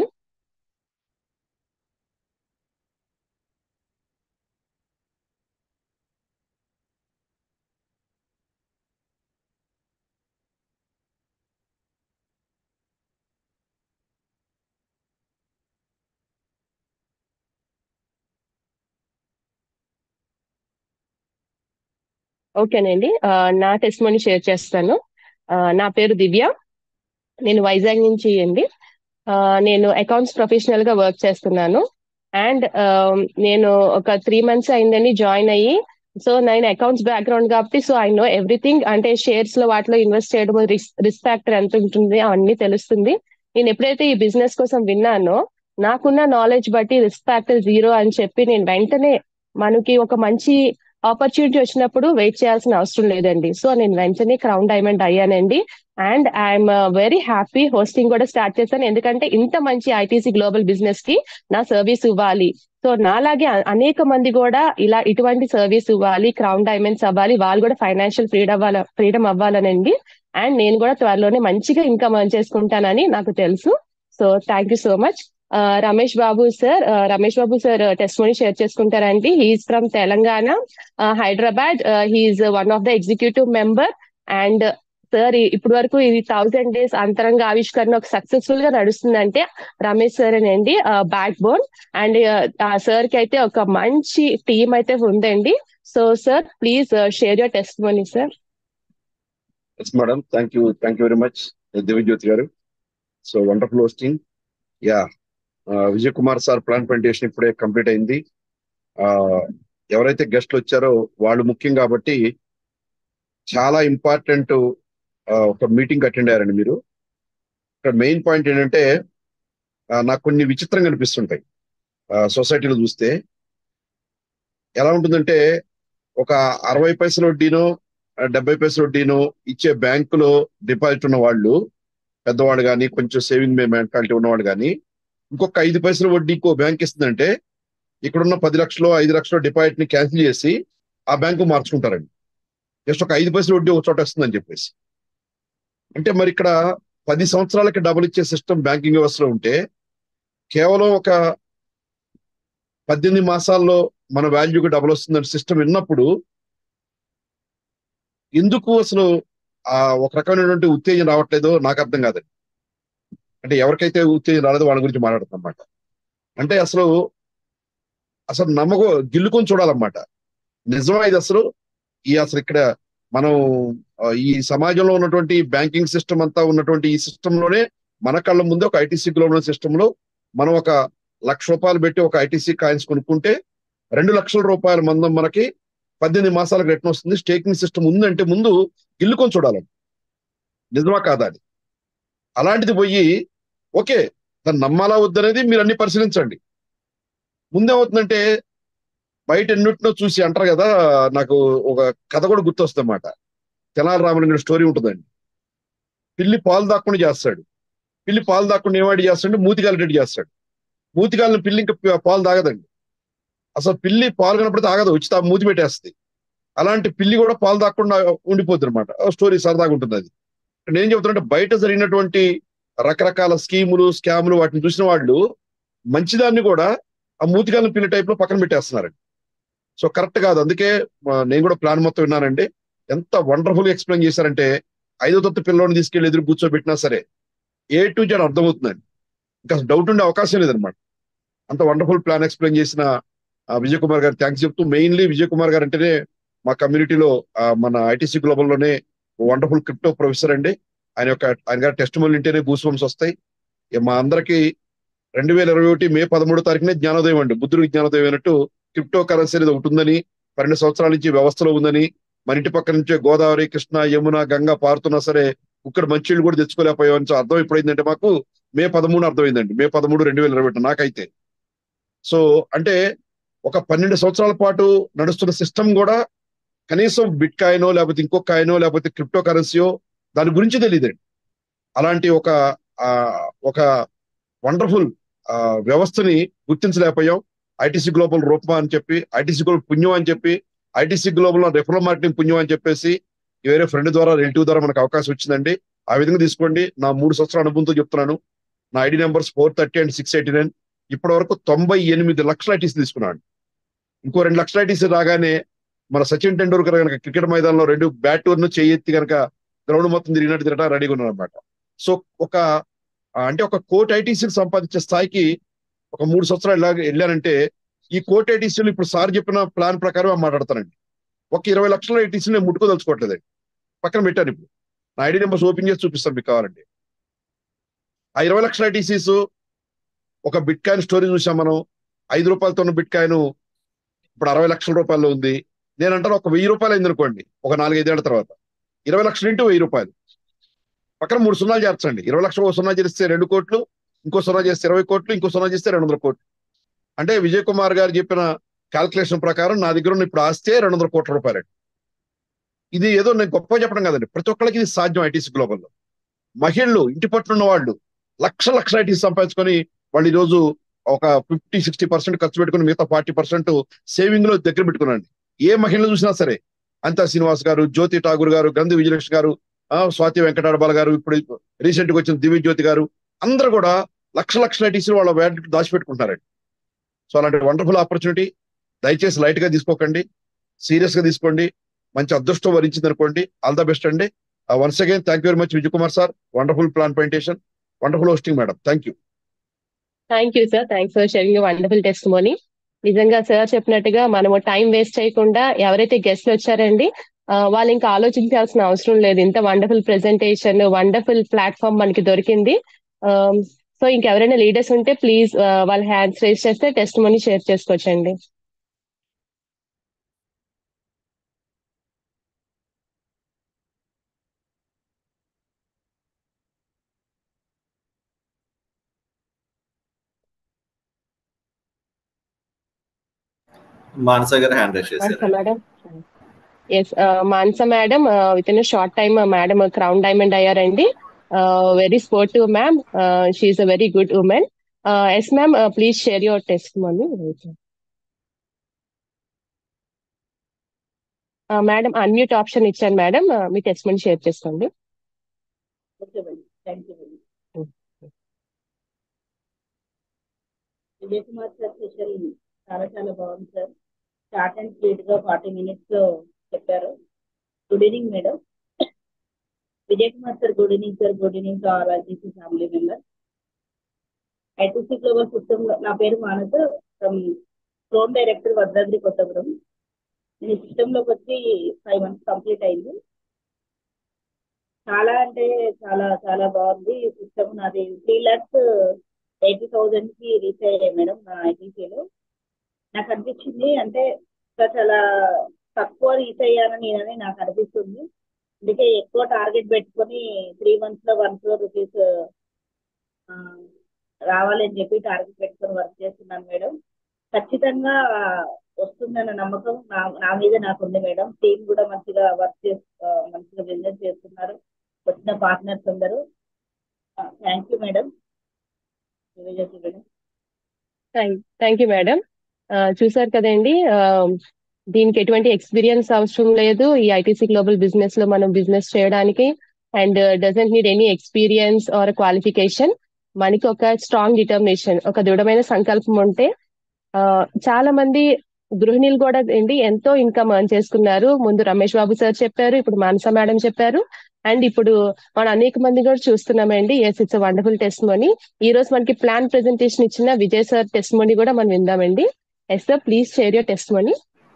ఓకేనండి నా test testimony share చేస్తాను నా పేరు దివ్య నేను వైజాగ్ నుంచి అండి నేను అకౌంట్స్ ప్రొఫెషనల్ గా వర్క్ చేస్తున్నాను అండ్ నేను ఒక త్రీ మంత్స్ అయిందని జాయిన్ అయ్యి సో నేను అకౌంట్స్ బ్యాక్గ్రౌండ్ కాబట్టి సో ఐ నో ఎవ్రీథింగ్ అంటే షేర్స్ లో వాటిలో ఇన్వెస్ట్ చేయడం రిస్క్ ఫ్యాక్టర్ ఎంత ఉంటుంది అవన్నీ తెలుస్తుంది నేను ఎప్పుడైతే ఈ బిజినెస్ కోసం విన్నానో నాకున్న నాలెడ్జ్ బట్టి రిస్క్ ఫ్యాక్టర్ జీరో అని చెప్పి నేను వెంటనే మనకి ఒక మంచి ఆపర్చునిటీ వచ్చినప్పుడు వెయిట్ చేయాల్సిన అవసరం లేదండి సో నేను వెంటనే క్రౌన్ డైమండ్ అయ్యానండి and I'm very happy hosting కూడా స్టార్ట్ చేశాను ఎందుకంటే ఇంత మంచి ఐటీసీ గ్లోబల్ బిజినెస్ కి నా సర్వీస్ ఇవ్వాలి సో నాలాగే అనేక మంది కూడా ఇలా ఇటువంటి సర్వీస్ ఇవ్వాలి క్రౌన్ డైమండ్స్ అవ్వాలి వాళ్ళు కూడా ఫైనాన్షియల్ ఫ్రీడమ్ అవ్వాలి ఫ్రీడమ్ అవ్వాలనండి అండ్ నేను కూడా త్వరలోనే మంచిగా ఇన్కమ్ ఎర్న్ చేసుకుంటానని నాకు తెలుసు so thank you so much Ramesh Babu sir Ramesh Babu sir testimony share చేసుకుంటారండి he's from Telangana Hyderabad he's one of the executive member and sir ఇప్పటి వరకు ఇది థౌసండ్ డేస్ అంతరంగ ఆవిష్కరణ ఒక సక్సెస్ఫుల్ గా నడుస్తుందంటే రమేష్ సార్ అండి బ్యాక్ బోన్ అండ్ ఆ సార్ కి అయితే ఒక మంచి టీం అయితే ఉందండి so sir please share your testimony sir yes madam thank you thank you very much Divyajyoti గారు so wonderful hosting yeah Vijay Kumar sir plan presentation ఇప్పుడే కంప్లీట్ అయింది ఎవరైతే గెస్ట్లు వచ్చారో వాళ్ళు ముఖ్యం కాబట్టి చాలా ఇంపార్టెంట్ ఒక మీటింగ్ అటెండ్ అయ్యారండి మీరు ఇక్కడ మెయిన్ పాయింట్ ఏంటంటే ఆ, నాకు కొన్ని విచిత్రంగా అనిపిస్తుంటాయి సొసైటీలో చూస్తే ఎలా ఉంటుందంటే ఒక అరవై పైసల వడ్డీనో ఆ, డెబ్బై పైసల వడ్డీనో ఇచ్చే బ్యాంకులో డిపాజిట్ ఉన్న వాళ్ళు పెద్దవాళ్ళు కానీ కొంచెం సేవింగ్ మెంటాలిటీ ఉన్నవాళ్ళు కానీ ఇంకొక ఐదు పైసల వడ్డీ ఇంకో బ్యాంక్ ఇస్తుందంటే ఇక్కడున్న పది లక్షలు ఐదు లక్షల డిపాజిట్ ని క్యాన్సిల్ చేసి ఆ బ్యాంకు మార్చుకుంటారండి జస్ట్ ఒక ఐదు పైసల వడ్డీ ఒక చోట వస్తుందని చెప్పేసి అంటే మరి ఇక్కడ పది సంవత్సరాలకి డబుల్ ఇచ్చే సిస్టమ్ బ్యాంకింగ్ వ్యవస్థలో ఉంటే కేవలం ఒక పద్దెనిమిది మాసాల్లో మన వాల్యూకి డబుల్ వస్తుందని సిస్టమ్ విన్నప్పుడు ఎందుకు అసలు ఆ ఒక రకమైనటువంటి ఉత్తేజం రావట్లేదో నాకు అర్థం కాదండి అంటే ఎవరికైతే ఉత్తేజం రాలేదో వాళ్ళ గురించి మాట్లాడుతాం అన్నమాట అంటే అసలు అసలు నమ్మకం గిల్లుకొని చూడాలన్నమాట నిజమా ఇది అసలు ఈ అసలు ఇక్కడ మనం ఆ, ఈ సమాజంలో ఉన్నటువంటి బ్యాంకింగ్ సిస్టమ్ అంతా ఉన్నటువంటి ఈ సిస్టమ్ లోనే మన కళ్ళ ముందే ఒక ఐటీసీ గ్లోబల్ సిస్టమ్ లో మనం ఒక లక్ష రూపాయలు పెట్టి ఒక ఐటీసీ కాయిన్స్ కొనుక్కుంటే రెండు లక్షల రూపాయల మందం మనకి పద్దెనిమిది మాసాలకు రిటర్న్ వస్తుంది స్టేకింగ్ సిస్టమ్ ఉందంటే ముందు గిల్లుకొని చూడాలి నిజమా కాదా అని అలాంటిది పోయి ఓకే దాన్ని నమ్మాలా వద్దనేది మీరు అన్ని పరిశీలించండి ముందేమవుతుందంటే బయట ఎన్నిటినో చూసి అంటారు కదా నాకు ఒక కథ కూడా గుర్తొస్తుంది అన్నమాట తెనాలి రామలింగ స్టోరీ ఉంటుందండి పిల్లి పాలు దాక్కుండా చేస్తాడు పిల్లి పాలు దాక్కుండా ఏమాడి చేస్తాడు మూతికాలు రెడ్డి చేస్తాడు మూతికాలను పిల్లి ఇంకా ప- పాలు తాగదండి అసలు పిల్లి పాలు కనపడితే ఆగదు వచ్చి తా మూతి పెట్టేస్తుంది అలాంటి పిల్లి కూడా పాలు దాక్కుండా ఉండిపోద్ది అనమాట స్టోరీ సరదాగా ఉంటుంది అది నేను చెబుతున్నట్టు బయట జరిగినటువంటి రకరకాల స్కీములు స్కాములు వాటిని చూసిన వాళ్ళు మంచిదాన్ని కూడా ఆ మూతికాలను పిల్లి టైప్ లో పక్కన పెట్టేస్తున్నారండి సో కరెక్ట్ కాదు అందుకే ఆ, నేను కూడా ప్లాన్ మొత్తం విన్నానండి ఎంత వండర్ఫుల్ ఎక్స్ప్లెయిన్ చేశారంటే ఐదో తొత్తు పిల్లోని తీసుకెళ్లి ఎదురు కూర్చోబెట్టినా సరే ఏ టు జెడ్ అర్థమవుతుందండి ఇంకా డౌట్ ఉండే అవకాశం లేదనమాట అంత వండర్ఫుల్ ప్లాన్ ఎక్స్ప్లెయిన్ చేసిన ఆ, విజయ్ కుమార్ గారు థ్యాంక్స్ చెప్తూ మెయిన్లీ విజయ్ కుమార్ గారు అంటేనే మా కమ్యూనిటీలో ఆ, మన ఐటీసీ గ్లోబల్ లోనే వండర్ఫుల్ క్రిప్టో ప్రొఫెసర్ అండి ఆయన యొక్క ఆయన గారి టెస్ట్ మళ్ళీ వింటేనే గూస్ బంప్స్ వస్తాయి ఇక మా అందరికి రెండు వేల ఇరవై ఒకటి మే పదమూడో తారీఖునే జ్ఞానోదయం అండి బుద్ధుడికి జ్ఞానోదయం అయినట్టు క్రిప్టో కరెన్సీ అనేది ఒకటి ఉందని పన్నెండు సంవత్సరాల నుంచి వ్యవస్థలో ఉందని మన ఇంటి పక్క నుంచే గోదావరి కృష్ణ యమున గంగ పారుతున్నా సరే ఇక్కడ మంచిళ్ళు కూడా తెచ్చుకోలేకపోయామని సో అర్థం ఎప్పుడైందంటే మాకు మే పదమూడు అర్థమైందండి మే పదమూడు రెండు వేల ఇరవై ఒకటి నాకైతే సో అంటే ఒక పన్నెండు సంవత్సరాల పాటు నడుస్తున్న సిస్టమ్ కూడా కనీసం బిట్ కాయినో లేకపోతే ఇంకో కాయినో లేకపోతే క్రిప్టో కరెన్సీయో దాని గురించి తెలియదండి అలాంటి ఒక ఆ, ఒక వండర్ఫుల్ వ్యవస్థని గుర్తించలేకపోయాం ఐటీసీ గ్లోబల్ రూపం అని చెప్పి ఐటీసీ గ్లోబల్ పుణ్యం అని చెప్పి ఐటీసీ గ్లోబల్ రెఫరల్ మార్కెటింగ్ పుణ్యం అని చెప్పేసి వేరే ఫ్రెండ్ ద్వారా రిలేటివ్ ద్వారా మనకు అవకాశం వచ్చిందండి ఆ విధంగా తీసుకోండి నా మూడు సంవత్సరాల అనుభవంతో చెప్తున్నాను నా ID numbers four thirty and six eighty nine ఇప్పటి వరకు తొంభై ఎనిమిది లక్షల ఐటీసీ తీసుకున్నాను ఇంకో రెండు లక్షల ఐటీసీ రాగానే మన సచిన్ టెండూల్కర్ కనుక క్రికెట్ మైదానంలో రెండు బ్యాటర్ను చేయెత్తి కనుక గ్రౌండ్ మొత్తం తిరిగినట్టు తిరగడం రెడీగా ఉన్నాను అనమాట సో ఒక ఆ, అంటే ఒక కోటి ఐటీసీలు సంపాదించే స్థాయికి ఒక మూడు సంవత్సరాలు ఇలా వెళ్ళానంటే ఈ కోటి ఐటీసీలు ఇప్పుడు సార్ చెప్పిన ప్లాన్ ప్రకారం మాట్లాడతానండి ఒక ఇరవై లక్షల ఐటీసీ నేను ముట్టుకోదలుచుకోవట్లేదండి పక్కన పెట్టాను ఇప్పుడు నా ఐడి నెంబర్స్ ఓపెన్ చేసి చూపిస్తాను మీకు కావాలండి ఆ ఇరవై లక్షల ఐటీసీస్ ఒక బిట్ కాయిన్ స్టోరీ చూసాం మనం ఐదు రూపాయలతో ఉన్న బిట్ కాయిన్ ఇప్పుడు అరవై లక్షల రూపాయల్లో ఉంది నేను అంటాను ఒక వెయ్యి రూపాయలు అయింది అనుకోండి ఒక నాలుగైదేళ్ల తర్వాత ఇరవై లక్షలు ఇంటూ వెయ్యి రూపాయలు పక్కన మూడు సున్నాలు చేర్చండి ఇరవై లక్షలు ఒక సున్నా చేస్తే రెండు కోట్లు ఇంకో సున్నా చేస్తే ఇరవై కోట్లు ఇంకో సున్నా చేస్తే రెండు వందల కోట్లు అంటే విజయ్ కుమార్ గారు చెప్పిన క్యాల్కులేషన్ ప్రకారం నా దగ్గర ఉన్న ఇప్పుడు ఆస్తే రెండు వందల కోట్ల రూపాయలు ఇది ఏదో నేను గొప్ప చెప్పడం కాదండి ప్రతి ఒక్కరికి ఇది సాధ్యం ఐటీసీ గ్లోబల్లో మహిళలు ఇంటి పట్టున ఉన్న వాళ్ళు లక్ష లక్ష ఐటీసీ సంపాదించుకొని వాళ్ళు ఈ రోజు ఒక ఫిఫ్టీ సిక్స్టీ పర్సెంట్ ఖర్చు పెట్టుకుని మిగతా ఫార్టీ పర్సెంట్ సేవింగ్ లో దగ్గర పెట్టుకున్నాండి ఏ మహిళలు చూసినా సరే అంతా శ్రీనివాస్ గారు జ్యోతి ఠాగూర్ గారు గంధి విజయలక్ష్మి గారు ఆ, స్వాతి వెంకటాడబాల గారు ఇప్పుడు రీసెంట్ గా వచ్చిన దివ్య జ్యోతి గారు అందరూ కూడా లక్ష లక్షల ఐటీసీలు వాళ్ళ వ్యాల్యూ దాచిపెట్టుకుంటారండి సో అలాంటి వండర్ఫుల్ ఆపర్చునిటీ దయచేసి లైట్ గా తీసుకోకండి సీరియస్ గా తీసుకోండి మంచి అదృష్టం వరించింది అనుకోండి ఆల్ ద బెస్ట్ అండి once again thank you very much Vijay Kumar sir wonderful plan presentation wonderful hosting madam thank you thank you sir thanks for sharing wonderful testimony నిజంగా సార్ చెప్పినట్టుగా మనము టైం వేస్ట్ చేయకుండా ఎవరైతే గెస్ట్లు వచ్చారండి ఆ, వాళ్ళు ఇంకా ఆలోచించాల్సిన అవసరం లేదు ఇంత వండర్ఫుల్ ప్రెజెంటేషన్ వండర్ఫుల్ ప్లాట్ఫామ్ మనకి దొరికింది సో ఇంకెవరైనా లీడర్స్ ఉంటే ప్లీజ్ వాళ్ళ హ్యాండ్స్ రేస్ చేస్తే టెస్ట్ మనీ షేర్ చేసుకోవచ్చండి మానస గారు హ్యాండ్ రైస్ మానస చేశారు madam yes Manasa madam within short time madam crown diamond అయ్యారండి very sportive ma'am she's a very good women yes ma'am please share your testimony madam unmute option ఇచ్చాను madam మీ testimony share చేసుకోండి okay madam thank you madam Vijay Kumar sir session చాలా చాలా బాగుంది sir short and sweet గా forty minutes లో చెప్పారు good evening madam Vijay Kumar sir good evening sir good evening to all ITC family member ITC global system నా పేరు Manasa from crown director Bhadradri Kothagudem నేను system లోకి వచ్చి ఫైవ్ మంత్స్ కంప్లీట్ అయింది చాలా అంటే చాలా చాలా బాగుంది సిస్టమ్ నాది త్రీ ల్యాక్స్ ఎయిటీ థౌజండ్ కి రీచ్ అయ్యాయి మేడం నా ఐటీసీలో నాకు అనిపించింది అంటే ఇంకా చాలా తక్కువ రీచ్ అయ్యానని నేనని నాకు అనిపిస్తుంది అందుకే ఎక్కువ టార్గెట్ పెట్టుకొని త్రీ మంత్స్ లో వన్ క్రోర్ రూపీస్ రావాలని చెప్పి టార్గెట్ పెట్టుకొని వర్క్ చేస్తున్నాను మేడం ఖచ్చితంగా వస్తుందన్న నమ్మకం నా నా మీద నాకు ఉంది మేడం టీం కూడా మంచిగా వర్క్ చేస్తూ మంచిగా బిజినెస్ చేస్తున్నారు వచ్చిన పార్ట్నర్స్ అందరూ thank you madam madam thank you madam చూసారు కదండి దీనికి ఎటువంటి ఎక్స్పీరియన్స్ అవసరం లేదు ఈ ఐటీసీ గ్లోబల్ బిజినెస్ లో మనం బిజినెస్ చేయడానికి and doesn't need any experience or qualification మనకి ఒక స్ట్రాంగ్ డిటర్మినేషన్ ఒక దృఢమైన సంకల్పం ఉంటే చాలా మంది గృహిణులు కూడా ఏంటి ఎంతో ఇన్కమ్ ఎర్న్ చేసుకున్నారు ముందు రమేష్ బాబు సార్ చెప్పారు ఇప్పుడు మానస మేడం చెప్పారు అండ్ ఇప్పుడు మనం అనేక మంది కూడా చూస్తున్నామండి yes it's wonderful testimony ఈ రోజు మనకి ప్లాన్ ప్రెజెంటేషన్ ఇచ్చిన విజయ్ సార్ టెస్ట్ మనీ కూడా మనం విందామండి yes sir please share your testimony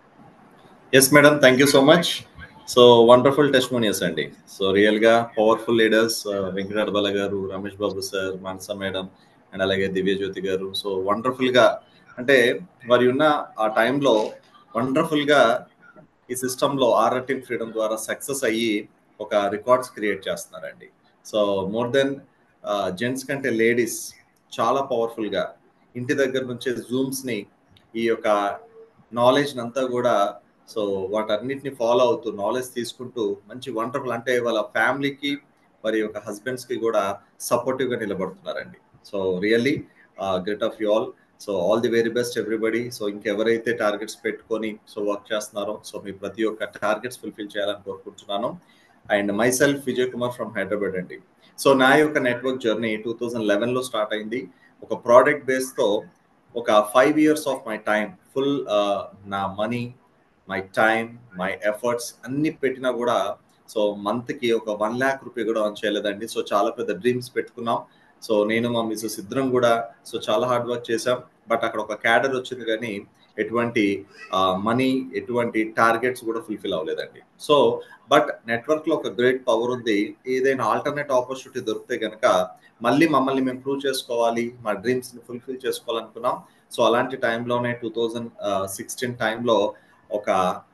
yes madam thank you so much so wonderful testimonies అండి సో రియల్ గా పవర్ఫుల్ లీడర్స్ వెంకటరబల గారు Ramesh Babu sir Manasa madam and అలాగే దివ్యజ్యోతి గారు సో వండర్ఫుల్ గా అంటే వారి ఉన్న ఆ టైంలో వండర్ఫుల్ గా ఈ సిస్టమ్ లో ఆర్ఆర్టీన్ ఫ్రీడమ్ ద్వారా సక్సెస్ అయ్యి ఒక రికార్డ్స్ క్రియేట్ చేస్తున్నారండి సో మోర్ దెన్ జెంట్స్ కంటే లేడీస్ చాలా పవర్ఫుల్ గా ఇంటి దగ్గర నుంచే జూమ్స్ ని ఈ యొక్క నాలెడ్జ్ అంతా కూడా సో వాటన్నిటిని ఫాలో అవుతూ నాలెడ్జ్ తీసుకుంటూ మంచి వండర్ఫుల్ అంటే వాళ్ళ ఫ్యామిలీకి మరి యొక్క హస్బెండ్స్ కి కూడా సపోర్టివ్ గా నిలబడుతున్నారండి so really great of you all so all the very best everybody so ఇంకెవరైతే టార్గెట్స్ పెట్టుకొని సో వర్క్ చేస్తున్నారో సో మీ ప్రతి ఒక్క టార్గెట్స్ ఫుల్ఫిల్ చేయాలని కోరుకుంటున్నాను and myself Vijay Kumar from Hyderabad అండి సో నా యొక్క network journey two thousand eleven లో స్టార్ట్ అయింది ఒక ప్రోడక్ట్ బేస్ తో ఒక five years of my time full నా money my time my efforts అన్ని పెట్టినా కూడా సో మంత్ కి ఒక వన్ ల్యాక్ రూపీ కూడా ఆన్ చేయలేదండి సో చాలా పెద్ద డ్రీమ్స్ పెట్టుకున్నాం సో నేను మా మిస్సెస్ ఇద్దరం కూడా సో చాలా హార్డ్ వర్క్ చేసాం బట్ అక్కడ ఒక క్యాడర్ వచ్చింది కానీ ఎటువంటి మనీ ఎటువంటి టార్గెట్స్ కూడా ఫుల్ఫిల్ అవ్వలేదండి సో బట్ నెట్వర్క్ లో ఒక గ్రేట్ పవర్ ఉంది ఏదైనా ఆల్టర్నేట్ ఆపర్చునిటీ దొరికితే కనుక మళ్ళీ మమ్మల్ని మేము ప్రూవ్ చేసుకోవాలి మా డ్రీమ్స్ ని ఫుల్ఫిల్ చేసుకోవాలనుకున్నాం సో అలాంటి టైంలోనే టూ థౌజండ్ సిక్స్టీన్ టైంలో ఒక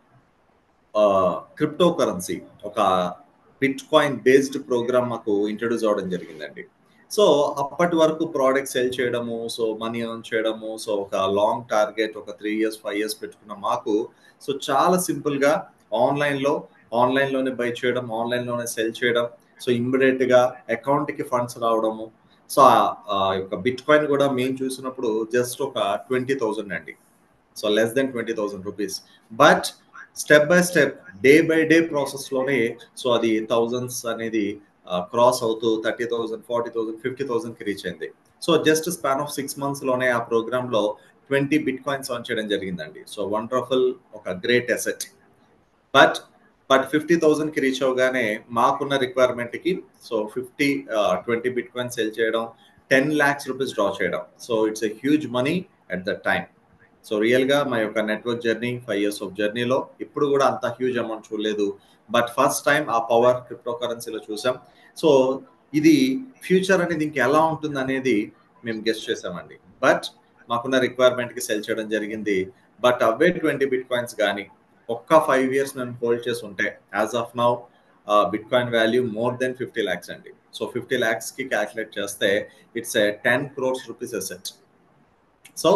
క్రిప్టో కరెన్సీ ఒక బిట్ కాయిన్ బేస్డ్ ప్రోగ్రామ్ మాకు ఇంట్రడ్యూస్ అవ్వడం జరిగిందండి సో అప్పటి వరకు ప్రోడక్ట్ సెల్ చేయడము సో మనీ ఎర్న్ చేయడము సో ఒక లాంగ్ టార్గెట్ ఒక త్రీ ఇయర్స్ ఫైవ్ ఇయర్స్ పెట్టుకున్న మాకు సో చాలా సింపుల్గా ఆన్లైన్లో ఆన్లైన్లోనే బై చేయడం ఆన్లైన్లోనే సెల్ చేయడం సో ఇమ్మీడియట్గా అకౌంట్కి ఫండ్స్ రావడము సో ఆ యొక్క బిట్ కాయిన్ కూడా మేము చూసినప్పుడు జస్ట్ ఒక ట్వంటీ థౌజండ్ అండి so less than twenty thousand rupees but step by step day by day ప్రాసెస్లోనే సో అది థౌజండ్స్ అనేది క్రాస్ అవుతూ thirty thousand forty thousand fifty థౌసండ్కి రీచ్ అయింది so just span of six మంత్స్లోనే ఆ ప్రోగ్రాంలో ట్వంటీ బిట్ కాయిన్స్ ఆన్ చేయడం జరిగిందండి సో వండర్ఫుల్ ఒక great asset but but fifty థౌసండ్కి రీచ్ అవగానే మాకున్న రిక్వైర్మెంట్కి so fifty twenty bitcoin sell చేయడం టెన్ ల్యాక్స్ రూపీస్ డ్రా చేయడం so it's a huge money at the time so రియల్గా మా యొక్క network journey five years of జర్నీలో ఇప్పుడు కూడా అంత హ్యూజ్ అమౌంట్ చూడలేదు బట్ ఫస్ట్ టైం ఆ పవర్ క్రిప్టో కరెన్సీలో చూసాం సో ఇది ఫ్యూచర్ అనేది ఇంక ఎలా ఉంటుంది అనేది మేము గెస్ట్ చేసామండి బట్ మాకున్న రిక్వైర్మెంట్కి సెల్ చేయడం జరిగింది బట్ అవే ట్వంటీ బిట్ కాయిన్స్ కానీ ఒక్క ఫైవ్ ఇయర్స్ నేను హోల్డ్ చేసి ఉంటే as of now bitcoin value more than fifty lakhs అండి సో ఫిఫ్టీ ల్యాక్స్కి క్యాల్కులేట్ చేస్తే it's a ten crores rupees asset so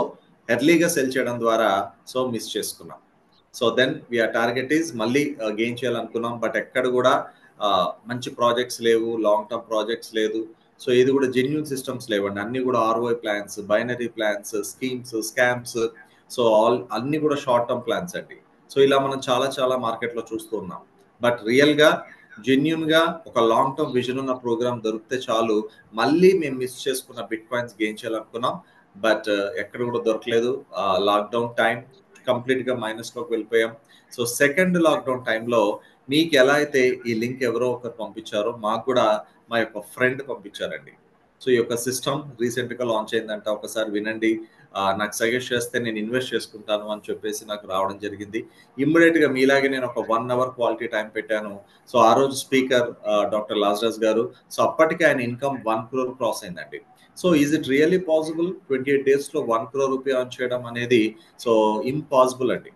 ఎర్లీగా సెల్ చేయడం ద్వారా సో మిస్ చేసుకున్నాం so then we are target is మళ్ళీ గెయిన్ చేయాలనుకున్నాం బట్ ఎక్కడ కూడా మంచి ప్రాజెక్ట్స్ లేవు లాంగ్ టర్మ్ ప్రాజెక్ట్స్ లేదు సో ఇది కూడా జెన్యున్ సిస్టమ్స్ లేవండి అన్ని కూడా ROI plans binary plans schemes scams so all అన్ని కూడా షార్ట్ టర్మ్ ప్లాన్స్ అండి సో ఇలా మనం చాలా చాలా మార్కెట్లో చూస్తూ ఉన్నాం బట్ రియల్గా జెన్యున్గా ఒక లాంగ్ టర్మ్ విజన్ ఉన్న ప్రోగ్రామ్ దొరికితే చాలు మళ్ళీ మేము మిస్ చేసుకున్న బిట్ కాయిన్స్ గెయిన్ చేయాలనుకున్నాం బట్ ఎక్కడ కూడా దొరకలేదు లాక్డౌన్ టైం కంప్లీట్గా మైనస్లోకి వెళ్ళిపోయాం సో సెకండ్ లాక్డౌన్ టైంలో మీకు ఎలా అయితే ఈ లింక్ ఎవరో ఒకరు పంపించారో మాకు కూడా మా యొక్క ఫ్రెండ్ పంపించారండి సో ఈ యొక్క సిస్టమ్ రీసెంట్గా లాంచ్ అయిందంట ఒకసారి వినండి నాకు సజెస్ట్ చేస్తే నేను ఇన్వెస్ట్ చేసుకుంటాను అని చెప్పేసి నాకు రావడం జరిగింది ఇమ్మీడియట్గా మీలాగే నేను ఒక వన్ అవర్ క్వాలిటీ టైం పెట్టాను సో ఆ రోజు స్పీకర్ డాక్టర్ లాజరస్ గారు సో అప్పటికి ఆయన ఇన్కమ్ వన్ క్రోర్ క్రాస్ అయిందండి so is it really possible twenty eight డేస్లో వన్ క్రోర్ రూపీ ఆన్ చేయడం అనేది సో ఇంపాసిబుల్ అండి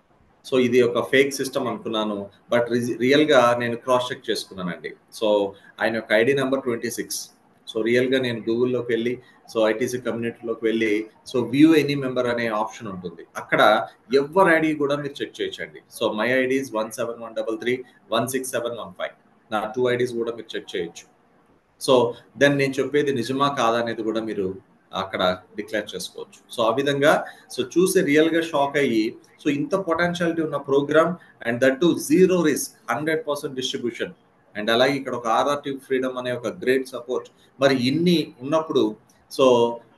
సో ఇది ఒక ఫేక్ సిస్టమ్ అనుకున్నాను బట్ రియల్గా నేను క్రాస్ చెక్ చేసుకున్నానండి సో ఆయన యొక్క ID number twenty six so రియల్గా నేను గూగుల్లోకి వెళ్ళి సో ఐటీసీ కమ్యూనిటీలోకి వెళ్ళి సో వ్యూ ఎనీ మెంబర్ అనే ఆప్షన్ ఉంటుంది అక్కడ ఎవరి ఐడి కూడా మీరు చెక్ చేయొచ్చండి so my IDs one seven one double three one six seven one five నా టూ ఐడీస్ కూడా మీరు చెక్ చేయొచ్చు సో దెన్ నేను చెప్పేది నిజమా కాదా అనేది కూడా మీరు అక్కడ డిక్లేర్ చేసుకోవచ్చు సో ఆ విధంగా సో చూసి రియల్గా షాక్ అయ్యి సో ఇంత పొటెన్షియాలిటీ ఉన్న program and that too zero risk hundred percent distribution and అలాగే ఇక్కడ ఒక ఆర్ఆర్టీ ఫ్రీడమ్ అనే ఒక గ్రేట్ సపోర్ట్ మరి ఇన్ని ఉన్నప్పుడు సో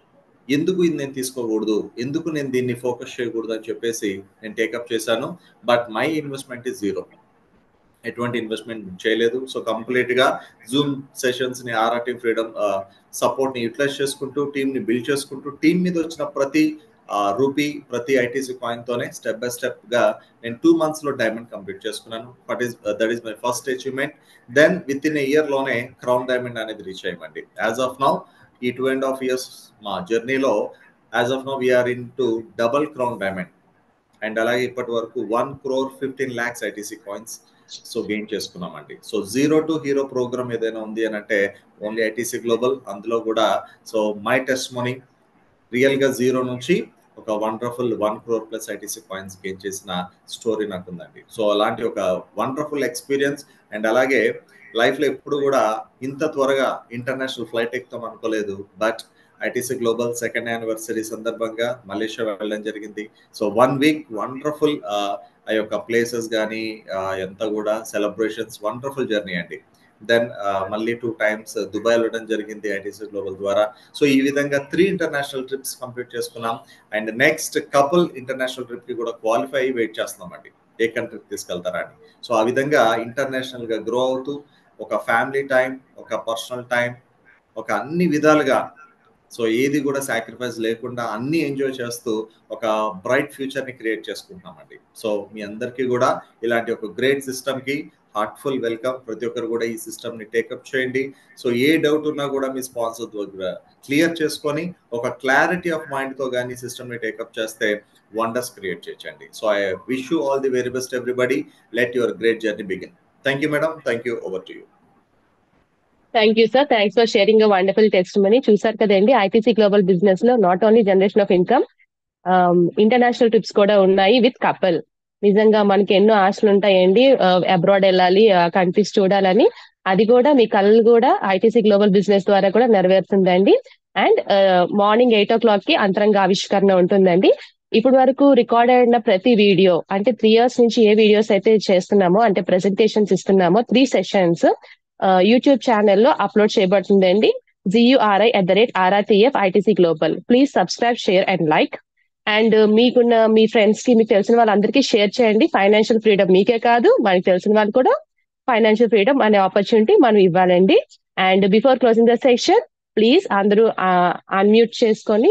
ఎందుకు ఇది నేను తీసుకోకూడదు ఎందుకు నేను దీన్ని ఫోకస్ చేయకూడదు అని చెప్పేసి నేను టేకప్ చేశాను but my investment is zero ఎటువంటి ఇన్వెస్ట్మెంట్ చేయలేదు సో కంప్లీట్గా జూమ్ సెషన్స్ని ఆర్ఆర్టీ ఫ్రీడమ్ సపోర్ట్ని యూటిలైజ్ చేసుకుంటూ టీమ్ని బిల్డ్ చేసుకుంటూ టీం మీద వచ్చిన ప్రతి రూపీ ప్రతి ఐటీసీ కాయిన్తోనే స్టెప్ బై స్టెప్గా నేను టూ మంత్స్లో డైమండ్ కంప్లీట్ చేసుకున్నాను but is that is my first achievement then within a ఇయర్లోనే క్రౌన్ డైమండ్ అనేది రీచ్ అయ్యమండి యాజ్ ఆఫ్ నౌ ఈ టూ అండ్ హాఫ్ ఇయర్స్ మా జర్నీలో as of now we are into double crown diamond and అలాగే ఇప్పటి వరకు one crore fifteen lakhs ITC coins so gain చేసుకున్నామండి so zero to hero program ఏదైనా ఉంది అని అంటే ఓన్లీ ఐటీసీ గ్లోబల్ అందులో కూడా సో మై టెస్ట్ మనీ రియల్గా జీరో నుంచి ఒక wonderful one crore plus ITC coins gain చేసిన స్టోరీ నాకు ఉందండి సో అలాంటి ఒక వండర్ఫుల్ ఎక్స్పీరియన్స్ అండ్ అలాగే లైఫ్లో ఎప్పుడు కూడా ఇంత త్వరగా ఇంటర్నేషనల్ ఫ్లైట్ ఎక్కుతాం అనుకోలేదు but ITC global second anniversary సందర్భంగా మలేషియా వెళ్ళడం జరిగింది సో వన్ వీక్ వండర్ఫుల్ ఆ యొక్క ప్లేసెస్ కానీ ఎంత కూడా సెలబ్రేషన్స్ వండర్ఫుల్ జర్నీ అండి దెన్ మళ్ళీ టూ టైమ్స్ దుబాయ్ వెళ్ళడం జరిగింది ఐటీసీ గ్లోబల్ ద్వారా సో ఈ విధంగా త్రీ ఇంటర్నేషనల్ ట్రిప్స్ కంప్లీట్ చేసుకున్నాం and next couple international trip కి కూడా క్వాలిఫై అయ్యి వెయిట్ చేస్తున్నామండి ఏ కంట్రీకి తీసుకెళ్తారా అని సో ఆ విధంగా ఇంటర్నేషనల్ గా గ్రో అవుతూ ఒక ఫ్యామిలీ టైం ఒక పర్సనల్ టైం ఒక అన్ని విధాలుగా సో ఏది కూడా సాక్రిఫైస్ లేకుండా అన్ని ఎంజాయ్ చేస్తూ ఒక బ్రైట్ ఫ్యూచర్ ని క్రియేట్ చేసుకుంటున్నామండి సో మీ అందరికీ కూడా ఇలాంటి ఒక గ్రేట్ సిస్టమ్ కి హార్ట్ఫుల్ వెల్కమ్ ప్రతి ఒక్కరు కూడా ఈ సిస్టమ్ ని టేకప్ చేయండి సో ఏ డౌట్ ఉన్నా కూడా మీ స్పాన్సర్ దగ్గర క్లియర్ చేసుకొని ఒక క్లారిటీ ఆఫ్ మైండ్ తో కానీ సిస్టమ్ ని టేకప్ చేస్తే వండర్స్ క్రియేట్ చేయొచ్చండి so I wish you all the very best everybody let your great journey begin thank you madam thank you over to you thank you sir thanks for sharing wonderful testimony చూసారు కదండి ITC global business లో not only generation of income international trips కూడా ఉన్నాయి with couple నిజంగా మనకి ఎన్నో ఆశలు ఉంటాయండి అబ్రాడ్ వెళ్ళాలి కంట్రీస్ చూడాలని అది కూడా మీ కళ్ళు కూడా ఐటీసీ గ్లోబల్ బిజినెస్ ద్వారా కూడా నెరవేరుతుందండి and morning eight o'clock కి అంతరంగ ఆవిష్కరణ ఉంటుందండి ఇప్పటి వరకు రికార్డ్ అయిన ప్రతి వీడియో అంటే త్రీ ఇయర్స్ నుంచి ఏ వీడియోస్ అయితే చేస్తున్నామో అంటే ప్రెజెంటేషన్స్ ఇస్తున్నామో త్రీ సెషన్స్ యూట్యూబ్ ఛానల్లో అప్లోడ్ చేయబడుతుందండి జియుఆర్ఐ at the rate RRTF ITC global please subscribe share and like and మీకున్న మీ ఫ్రెండ్స్ కి మీకు తెలిసిన వాళ్ళందరికీ షేర్ చేయండి ఫైనాన్షియల్ ఫ్రీడమ్ మీకే కాదు మనకి తెలిసిన వాళ్ళు కూడా ఫైనాన్షియల్ ఫ్రీడమ్ అనే ఆపర్చునిటీ మనం ఇవ్వాలండి and before closing the section please అందరూ అన్మ్యూట్ చేసుకొని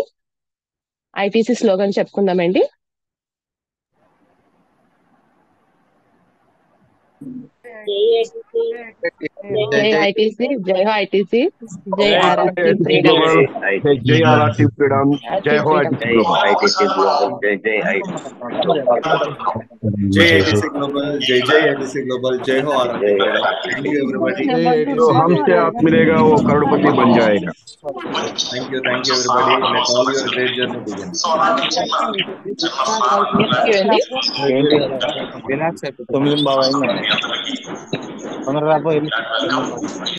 ఐటీసీ స్లోగన్ చెప్పుకుందామండి జేఏటీసీ జై ఐటీసీ జై హో ఐటీసీ జై ఆర్ఆర్టీ ఫ్రీడమ్ జై ఆర్ఆర్టీ ఫ్రీడమ్ జై హో ఫ్రీడమ్ జై ఐటీసీ గ్లోబల్ జై జై ఐటీసీ గ్లోబల్ జై హో ఆర్ థ్యాంక్ యూ ఎవ్రీబడి तो हमसे आप मिलेगा वो करोड़पति बन जाएगा thank you thank you everybody let all your great journey begin అండి వినాయక్ తొమ్మిది బాగా అయింది తొందరగా రాబోయే